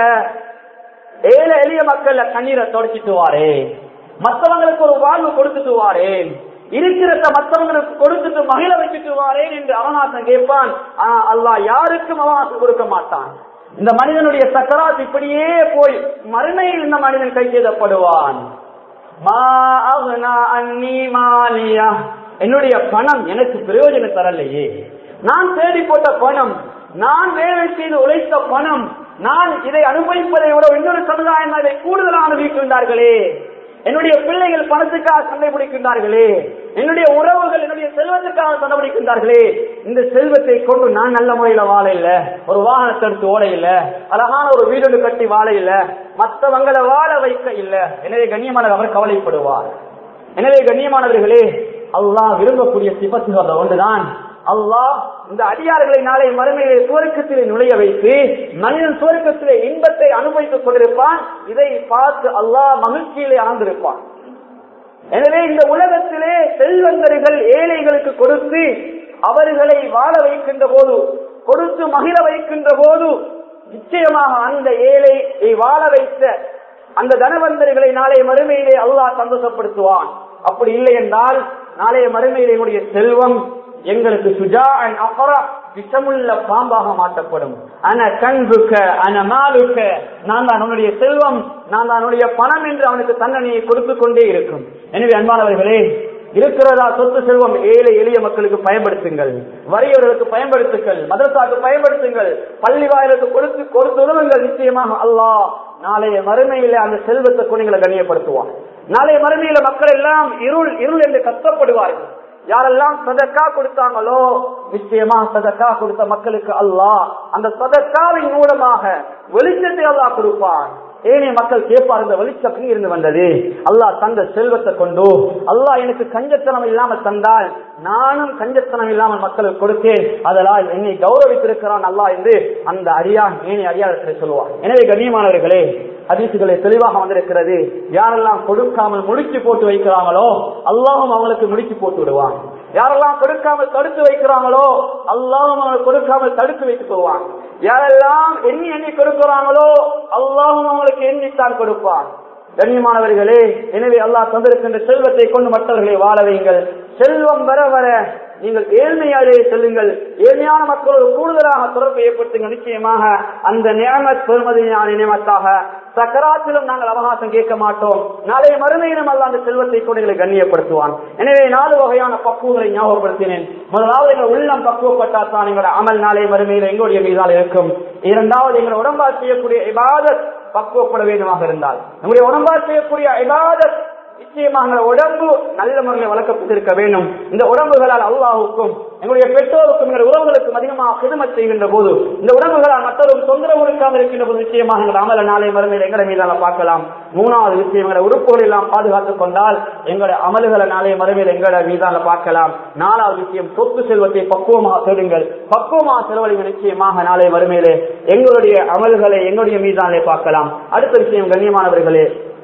ஏழை எளிய மக்கள்ல கண்ணீரை தொடச்சிட்டு வாரேன் மற்றவங்களுக்கு ஒரு வாழ்வு கொடுத்துட்டு வாரேன் இருக்கிறத மற்றவங்களுக்கு கொடுத்துட்டு மகிழ வச்சுட்டு வாரேன் என்று அவகாசம் கேட்பான் ஆனா அல்லாஹ் யாருக்கும் அவகாசம் கொடுக்க மாட்டான் இந்த மனிதனுடைய சக்கராத் இப்படியே போய் மறுமையில் இந்த மனிதன் கை செய்தப்படுவான் மா அக்னா அன்னி மாலியா. என்னுடைய பணம் எனக்கு பிரயோஜனம் தரலையே நான் தேடி போட்ட பணம் நான் வேலை செய்து உழைத்த பணம் நான் இதை அனுபவிப்பதை விட இன்னொரு சமுதாயம் அதை கூடுதலாக அனுபவிக்கின்றார்களே என்னுடைய பிள்ளைகள் பணத்துக்காக சண்டை பிடிக்கின்றார்களே என்னுடைய உறவுகள் என்னுடைய செல்வத்துக்காக சண்டை பிடிக்கின்றார்களே இந்த செல்வத்தை கொண்டு நான் நல்ல முறையில வாழ இல்ல ஒரு வாகனத்தை எடுத்து ஓட இல்ல அழகான ஒரு வீடு கட்டி வாழ இல்ல மற்றவங்களை வாழ வைக்க இல்ல எனவே கண்ணியமானவர் அவர் கவலைப்படுவார் எனவே கண்ணியமானவர்களே அல்லாஹ் விரும்பக்கூடிய சிபத்துகள் ஒன்றுதான் அல்லாஹ் இந்த அடியார்களை நாளை மறுமையிலே சுவர்க்கத்திலே நுழைய வைத்து மனிதன் சுவர்க்கத்திலே இன்பத்தை அனுபவித்துக் கொண்டிருப்பான் இதை பார்த்து அல்லாஹ் மகிழ்ச்சியிலே ஆழ்ந்திருப்பான் எனவே இந்த உலகத்திலே செல்வந்தர்கள் ஏழைகளுக்கு கொடுத்து அவர்களை வாழ வைக்கின்ற போது கொடுத்து மகிழ வைக்கின்ற போது நிச்சயமாக அந்த ஏழை வாழ வைத்த அந்த தனவந்தர்களை நாளைய மறுமையிலே அல்லாஹ் சந்தோஷப்படுத்துவான் அப்படி இல்லை என்றால் நாளைய மறுமையிலே என்னுடைய செல்வம் எங்களுக்கு சுஜா அகரா விஷமுள்ள பாம்பாக மாற்றப்படும் அன கண்புக்க அன மாலுக்க நான் தான் உன்னுடைய செல்வம் நான் தான் உன்னுடைய பணம் என்று அவனுக்கு தண்டனையை கொடுத்து கொண்டே இருக்கும் எனவே அன்பானவர்களே இருக்கிறதா சொத்து செல்வம் ஏழை எளிய மக்களுக்கு பயன்படுத்துங்கள் வறியவர்களுக்கு பயன்படுத்துங்கள் மதரசாக்கு பயன்படுத்துங்கள் பள்ளி வாயிலுக்கு கொடுத்து கொடுத்து உதவுங்கள் நிச்சயமாக அல்லாஹ் நாளைய மறுமையில அந்த செல்வத்தை கொண்டுங்களை கண்ணியப்படுத்துவான் நாளைய மறுமையில மக்கள் எல்லாம் இருள் இருள் என்று கஷ்டப்படுவார்கள் யாரெல்லாம் சதக்கா கொடுத்தாங்களோ நிச்சயமா சதக்கா கொடுத்த மக்களுக்கு அல்லாஹ் அந்த சதக்காவின் மூலமாக வெளிச்சத்தை அல்லாஹ் கொடுப்பான் ஏனைய மக்கள் கேட்பார் இந்த வெளிச்சம் எங்க இருந்து வந்தது அல்லாஹ் தந்த செல்வத்தை கொண்டு அல்லாஹ் எனக்கு கஞ்சத்தனம் இல்லாமல் தந்தால் நானும் கஞ்சத்தனம் இல்லாமல் மக்களுக்கு கொடுத்தேன் அதனால் என்னை கௌரவித்திருக்கிறான் அல்லாஹ் என்று அந்த அடியான் ஏனைய அடியாரத்தில் சொல்லுவார் எனவே கண்ணியமானவர்களே அதிசுகளை தெளிவாக வந்திருக்கிறது யாரெல்லாம் கொடுக்காமல் முடிச்சு போட்டு வைக்கிறாங்களோ அல்லாஹும் அவங்களுக்கு முடிச்சு போட்டு விடுவான் யாரெல்லாம் கொடுக்காமல் தடுத்து வைக்கிறாங்களோ அல்லாஹும் அவங்களுக்கு கொடுக்காமல் தடுத்து வைத்து போவான் யாரெல்லாம் எண்ணி எண்ணி கொடுக்கிறாங்களோ அல்லாஹும் அவங்களுக்கு எண்ணித்தான் கொடுப்பான் கண்ணியமானவர்களே எனவே அல்லாஹ் தந்திருக்கின்ற செல்வத்தை கொண்டு மற்றவர்களை வாழ வையுங்கள் செல்வம் வர வர நீங்கள் ஏழ்மையாலே செல்லுங்கள் ஏழ்மையான மக்களோடு கூடுதலாக தொடர்பு ஏற்படுத்துங்கள் நிச்சயமாக அந்த நியமத் பெருமதியான நியமத்தாக சக்கராத்திலும் நாங்கள் அவகாசம் கேட்க மாட்டோம் நாளைய மறுமையிலும் அல்ல அந்த செல்வத்தை கொண்டு எங்களை கண்ணியப்படுத்துவான் எனவே நாலு வகையான பக்குவங்களை ஞாபகப்படுத்தினேன் முதலாவது எங்கள் உள்ளம் பக்குவப்பட்டால் தான் எங்களோட அமல் நாளைய மறுமையில் எங்களுடைய மீதால் இருக்கும் இரண்டாவது எங்கள் உடம்பால் செய்யக்கூடிய இபாதத் பக்குவப்பட வேண்டுமாக இருந்தால் நம்முடைய உடம்பால் செய்யக்கூடிய இபாதத் நிச்சயமாக உடம்பு நல்ல முறையில் வளர்க்கப்பட்டிருக்க வேண்டும் இந்த உடம்புகளால் அல்லாஹுக்கும் எங்களுடைய பெற்றோருக்கும் எங்கள் உறவுகளுக்கும் அதிகமாக சிறுமத் செய்கின்ற போது இந்த உடம்புகளால் மற்றவர்கள் தொந்தரவு இருக்காமல் இருக்கின்ற போது நிச்சயமாக எங்கள் அமல நாளை மறுமையில் எங்களை மீதான பார்க்கலாம் மூணாவது விஷயம் எங்களை உறுப்புகள் எல்லாம் பாதுகாத்துக் கொண்டால் எங்களுடைய அமல்களை நாளை மறுமையில் எங்களை மீதான பார்க்கலாம் நாலாவது விஷயம் சொத்து செல்வத்தை பக்குவமாக தேடுங்கள் பக்குவமாக செலவழிங்க நிச்சயமாக நாளை மறுமையிலே எங்களுடைய அமல்களை எங்களுடைய மீதானே பார்க்கலாம் அடுத்த விஷயம் கண்ணியமானவர்களே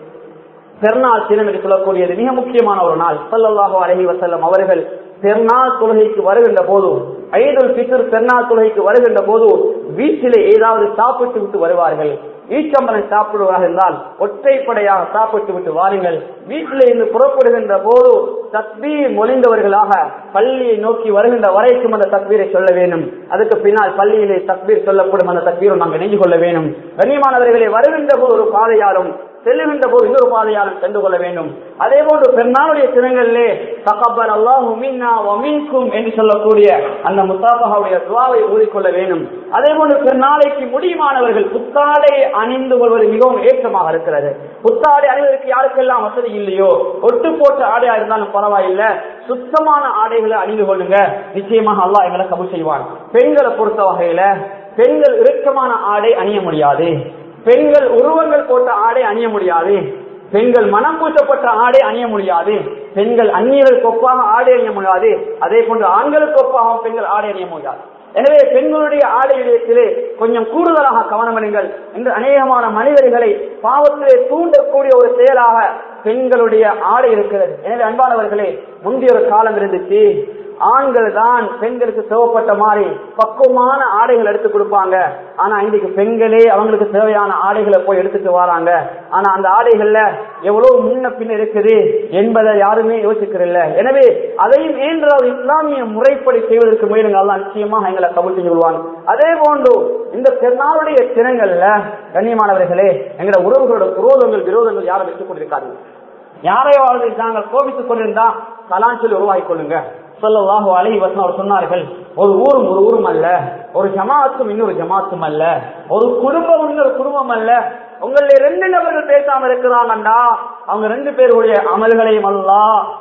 பெருநாள் தினம் என்று சொல்லக்கூடியது மிக முக்கியமான ஒரு நாள் சல்லல்லாஹு அலஹி வசல்லம் அவர்கள் பெருநாள் தொழுகைக்கு வருகின்ற போது ஐதுல் பித்தர் பெருநாள் தொழுகைக்கு வருகின்ற போது வீட்டிலே ஏதாவது சாப்பிட்டு விட்டு வருவார்கள் ஈச்சம்பளம் சாப்பிடுவார்கள் என்றால் ஒற்றைப்படையாக சாப்பிட்டு விட்டு வாருங்கள் வீட்டிலே இருந்து புறப்படுகின்ற போது தக்பீர் மொழிந்தவர்களாக பள்ளியை நோக்கி வருகின்ற வரைக்கும் அந்த தக்பீரை சொல்ல வேண்டும் அதுக்கு பின்னால் பள்ளியிலே தக்பீர் சொல்லப்படும் அந்த தக்பீரை நாங்கள் நினைஞ்சு கொள்ள வேண்டும் கண்ணியமானவர்களை வருகின்ற போது ஒரு பாதையாலும் செல்லுகின்ற போது இன்னொரு பாதையாலும் சென்று கொள்ள வேண்டும் அதே போன்று பெருநாளுடைய தினங்களிலே தகப்பல் அல்லாஹு மின்னா வமீன்கும் என்று சொல்லக்கூடிய அந்த முத்தாபகாவுடைய துவாவை ஊறிக்கொள்ள வேண்டும் அதே போன்று பெருநாளைக்கு முடியுமானவர்கள் புத்தாடை அணிந்து கொள்வது மிகவும் ஏற்றமாக இருக்கிறது புத்தாடை அணிவதற்கு யாருக்கெல்லாம் வசதி இல்லையோ ஒட்டு போட்ட ஆடையா இருந்தாலும் பரவாயில்லை சுத்தமான ஆடைகளை அணிந்து கொள்ளுங்க நிச்சயமாக அல்லாஹ் எங்களை கபூல் செய்வான் பெண்களை பொறுத்த வகையில பெண்கள் இறுக்கமான ஆடை அணிய முடியாது பெண்கள் உருவங்கள் போட்ட ஆடை அணிய முடியாது பெண்கள் மனம் பூசப்பட்ட ஆடை அணிய முடியாது பெண்கள் அந்நியர்களுக்கு ஒப்பாக ஆடை அணிய முடியாது அதே போன்று ஆண்களுக்கு ஒப்பாக பெண்கள் ஆடை அணிய முடியாது எனவே பெண்களுடைய ஆடை விடயத்திலே கொஞ்சம் கூடுதலாக கவனம் அணிங்கள் என்று அநேகமான மனிதர்களை பாவத்திலே தூண்டக்கூடிய ஒரு செயலாக பெண்களுடைய ஆடை இருக்கிறது எனவே அன்பானவர்களே முந்தைய ஒரு காலம் இருந்துச்சு ஆண்கள் தான் பெண்களுக்கு தேவைப்பட்ட மாதிரி பக்குவமான ஆடைகள் எடுத்து கொடுப்பாங்க ஆனா இன்னைக்கு பெண்களே அவங்களுக்கு தேவையான ஆடைகளை போய் எடுத்துட்டு வராங்க ஆனா அந்த ஆடைகள்ல எவ்வளவு முன்ன பின்ன இருக்குது என்பதை யாருமே யோசிக்கிறதில்ல எனவே அதையும் ஏன்றால் இஸ்லாமிய முறைப்படி செய்வதற்கு முயலுங்க எல்லாம் நிச்சயமாக எங்களை கபல் செஞ்சு கொள்வாங்க அதே போன்று இந்த திருநாளுடைய தினங்கள்ல கண்ணியமானவர்களே எங்களோட உறவுகளோட குரோதங்கள் விரோதங்கள் யாரும் வச்சுக் கொண்டிருக்காங்க யாரையாவது நாங்கள் கோபித்துக் கொண்டிருந்தா கலான் சொல்லி உருவாக்கிக் கொள்ளுங்க சொல்லலாஹு அலஹி வசனம் அவர் சொன்னார்கள் ஒரு ஊரும் ஒரு ஊரும் அல்ல ஒரு ஜமாத்தும் இன்னொரு ஜமாத்தும் அல்ல ஒரு குடும்பம் இன்னொரு குடும்பம் அல்ல உங்களில் ரெண்டு நபர்கள் பேசாம இருக்கிறாங்கண்டா அவங்க ரெண்டு பேருடைய அமல்களையும் அல்லா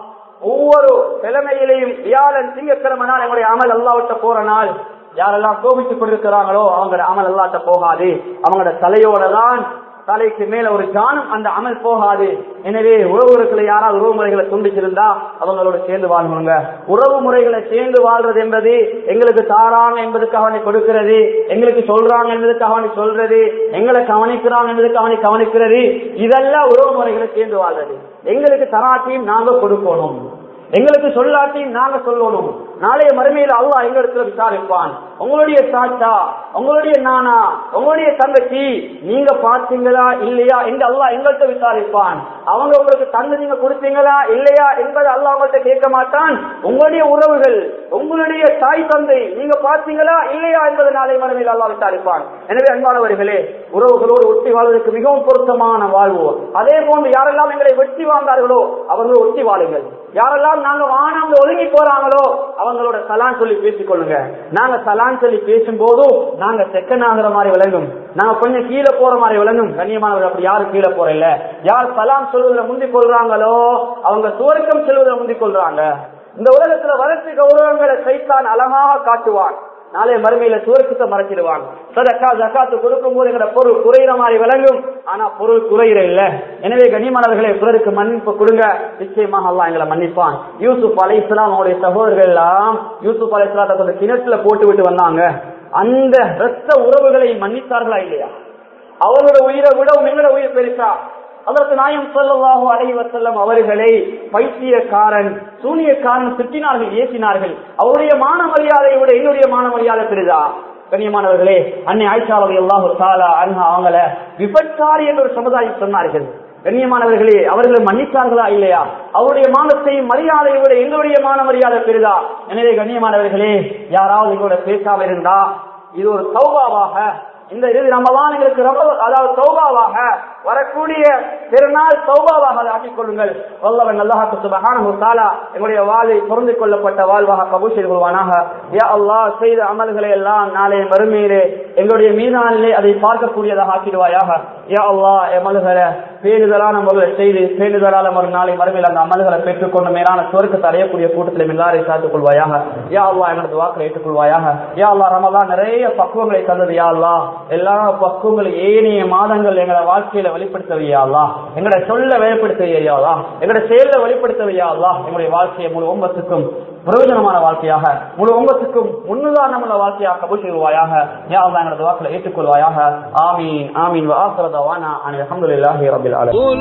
ஒவ்வொரு கிழமையிலையும் வியாழன் திங்கக்கிழமை நாள் எங்களுடைய அமல் அல்லாவிட்ட போற நாள் யாரெல்லாம் கோபித்துக் கொண்டிருக்கிறாங்களோ அவங்களோட அமல் அல்லாட்ட போகாது அவங்களோட தலையோட தான் தலைக்கு மேல ஒரு ஜானம் அந்த அமல் போகாது எனவே உறவுகளை யாராவது உறவு முறைகளை துண்டிச்சிருந்தா அவங்களோட சேர்ந்து வாழ்வாங்க உறவு முறைகளை சேர்ந்து வாழ்றது என்பது எங்களுக்கு தாராங்க என்பதுக்கு அவனை கொடுக்கிறது எங்களுக்கு சொல்றாங்க என்பதுக்கு அவனை சொல்றது எங்களை கவனிக்கிறாங்க என்பதுக்கு அவனை கவனிக்கிறது இதெல்லாம் உறவு முறைகளை சேர்ந்து வாழ்றது எங்களுக்கு தராட்டியும் நாங்க கொடுக்கணும் எங்களுக்கு சொல்லாட்டியும் நாங்க சொல்லணும் நாளைய மறுமையில் அல்லா எங்க இடத்துல விசாரிப்பான் உங்களுடைய சாச்சா உங்களுடைய நானா உங்களுடைய தங்கச்சி நீங்க பார்த்தீங்களா இல்லையா எங்க அல்லா எங்கள்கிட்ட விசாரிப்பான் அவங்க உங்களுக்கு தந்து நீங்க கொடுத்தீங்களா இல்லையா என்பதை அல்லா உங்கள்கிட்ட கேட்க மாட்டான் உங்களுடைய உறவுகள் உங்களுடைய தாய் தந்தை நீங்க பார்த்தீங்களா இல்லையா என்பதை நாளை மறுமையில் அல்லா விசாரிப்பான் எனவே அன்பானவர்களே உறவுகளோடு ஒட்டி வாழ்வதற்கு மிகவும் பொருத்தமான வாழ்வு அதே போன்று யாரெல்லாம் எங்களை வெட்டி வாழ்ந்தார்களோ அவர்கள் ஒட்டி வாழுங்கள் யாரெல்லாம் நாங்க வானம் ஒதுங்கி போறாங்களோ அவங்களோட சலான் சொல்லி பேசிக் கொள்ளுங்க நாங்க சலான் சொல்லி பேசும் போதும் நாங்க செக்கன் ஆகிற மாதிரி விளங்கும் நாங்க கொஞ்சம் கீழே போற மாதிரி விளங்கும் கண்ணியமானவர்கள் அப்படி யாரும் கீழே போற இல்ல யார் சலாம் சொல்வதில் முந்திக் கொள்றாங்களோ அவங்க சுவர்க்கம் செல்வதில் முந்திக் கொள்றாங்க இந்த உலகத்துல வளர்ச்சி கௌரவங்களை சைத்தான் அழகாக காட்டுவான் நாளை மறுமையில சுவர்க்கத்தை மறைச்சிடுவாங்க சதக்கா ஜக்காத்து கொடுக்கும் போது எங்கட பொருள் குறையிற மாதிரி விளங்கும் ஆனா பொருள் குறையிற இல்ல எனவே கனிமணர்களே பிறருக்கு மன்னிப்பு கொடுங்க நிச்சயமாக அல்லா எங்களை மன்னிப்பான் யூசுப் அலை இஸ்லாம் அவருடைய சகோதரர்கள் எல்லாம் யூசுப் அலை இஸ்லாத்தை கொஞ்சம் கிணத்துல போட்டு விட்டு வந்தாங்க அந்த ரத்த உறவுகளை மன்னித்தார்களா இல்லையா அவரோட உயிரை விடவும் எங்களோட உயிர் பெருசா அதற்கு நாயம் சொல்லவாக அலைவ செல்லம் அவர்களை பைத்தியக்காரன் சூனியக்காரன் திட்டினார்கள் ஏசினார்கள் அவருடைய மான மரியாதையை விட என்னுடைய மான மரியாதை பெரிதா கண்ணியமானவர்களே அன்னை ஆயிஷாவை எல்லாம் ஒரு சாலா அன்ஹா அவங்கள விபச்சாரி என்ற ஒரு சமுதாயம் சொன்னார்கள் கண்ணியமானவர்களே அவர்கள் மன்னித்தார்களா இல்லையா அவருடைய மானத்தையும் மரியாதையை விட எங்களுடைய மான மரியாதை பெரிதா எனவே கண்ணியமானவர்களே யாராவது எங்களோட பேசாம இருந்தா இது ஒரு சௌபாவாக இந்த இறுதி ரமலான் எங்களுக்கு ரொம்ப அதாவது சௌபாவாக வரக்கூடிய பெருநாள் சௌபாவாக அதை ஆக்கிக் கொள்ளுங்கள் வல்லவன் அல்லாஹு சுபஹானஹு தஆலா எங்களுடைய வாழ்வை பொருந்திக் கொள்ளப்பட்ட வாழ்வாக கபூல் செய்து கொள்வானாக யா அல்லாஹ் செய்த அமல்களை எல்லாம் நாளை மறுமையிலே எங்களுடைய மீதானிலே அதை பார்க்கக்கூடியதாக ஆக்கிடுவாயாக யா அல்லாஹ் அமல்களை பேணுதலான முறையில் செய்து பேணுதலான ஒரு நாளை மறுமையில் அந்த அமல்களை பெற்றுக்கொண்டு மேலான சுவர்க்கத்தை அடையக்கூடிய கூட்டத்தில் எல்லாரையும் சாத்துக் கொள்வாயாக யா அல்லாஹ் எங்களது வாக்களை ஏற்றுக்கொள்வாயாக யா அல்லாஹ் ரமலான் நிறைய பக்குவங்களை தந்தது யா அல்லாஹ் எல்லா பக்குவங்களும் ஏனைய மாதங்கள் எங்களை வாழ்க்கையில வெளிப்படுத்தவையாளா எங்களோட சொல்ல வெளிப்படுத்தவையாளா எங்களோட செயல வெளிப்படுத்தவையாளா எங்களுடைய வாழ்க்கையை முழு ஒன்பத்துக்கும் பிரயோஜனமான வாழ்க்கையாக முழு ஒன்பத்துக்கும் முன்னுதாரணமுள்ள வாழ்க்கையாக கபூல் செய்வாயாக யா அல்லாஹ் எங்களது வாக்களை ஏற்றுக்கொள்வாயாக ஆமீன் ஆமீன் وآخر دعوانا عن الحمد لله رب العالمين قل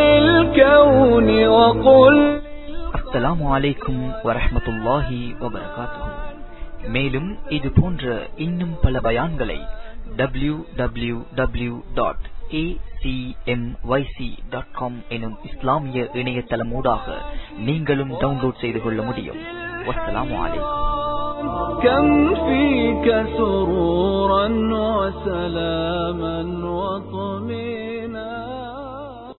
للكون وقل அஸ்ஸலாமு அலைக்கும் வரஹ்மத்துல்லாஹி வபரகாத்துஹு மேலும் இது போன்ற இன்னும் பல பயான்களை டபிள்யூ டபிள்யூ டபிள்யூ டாட் எனும் இஸ்லாமிய இணையதளமூடாக நீங்களும் டவுன்லோட் செய்து கொள்ள முடியும் வஸ்ஸலாமு அலைக்கும் كم فيك سرورا وسلاما وطمئنا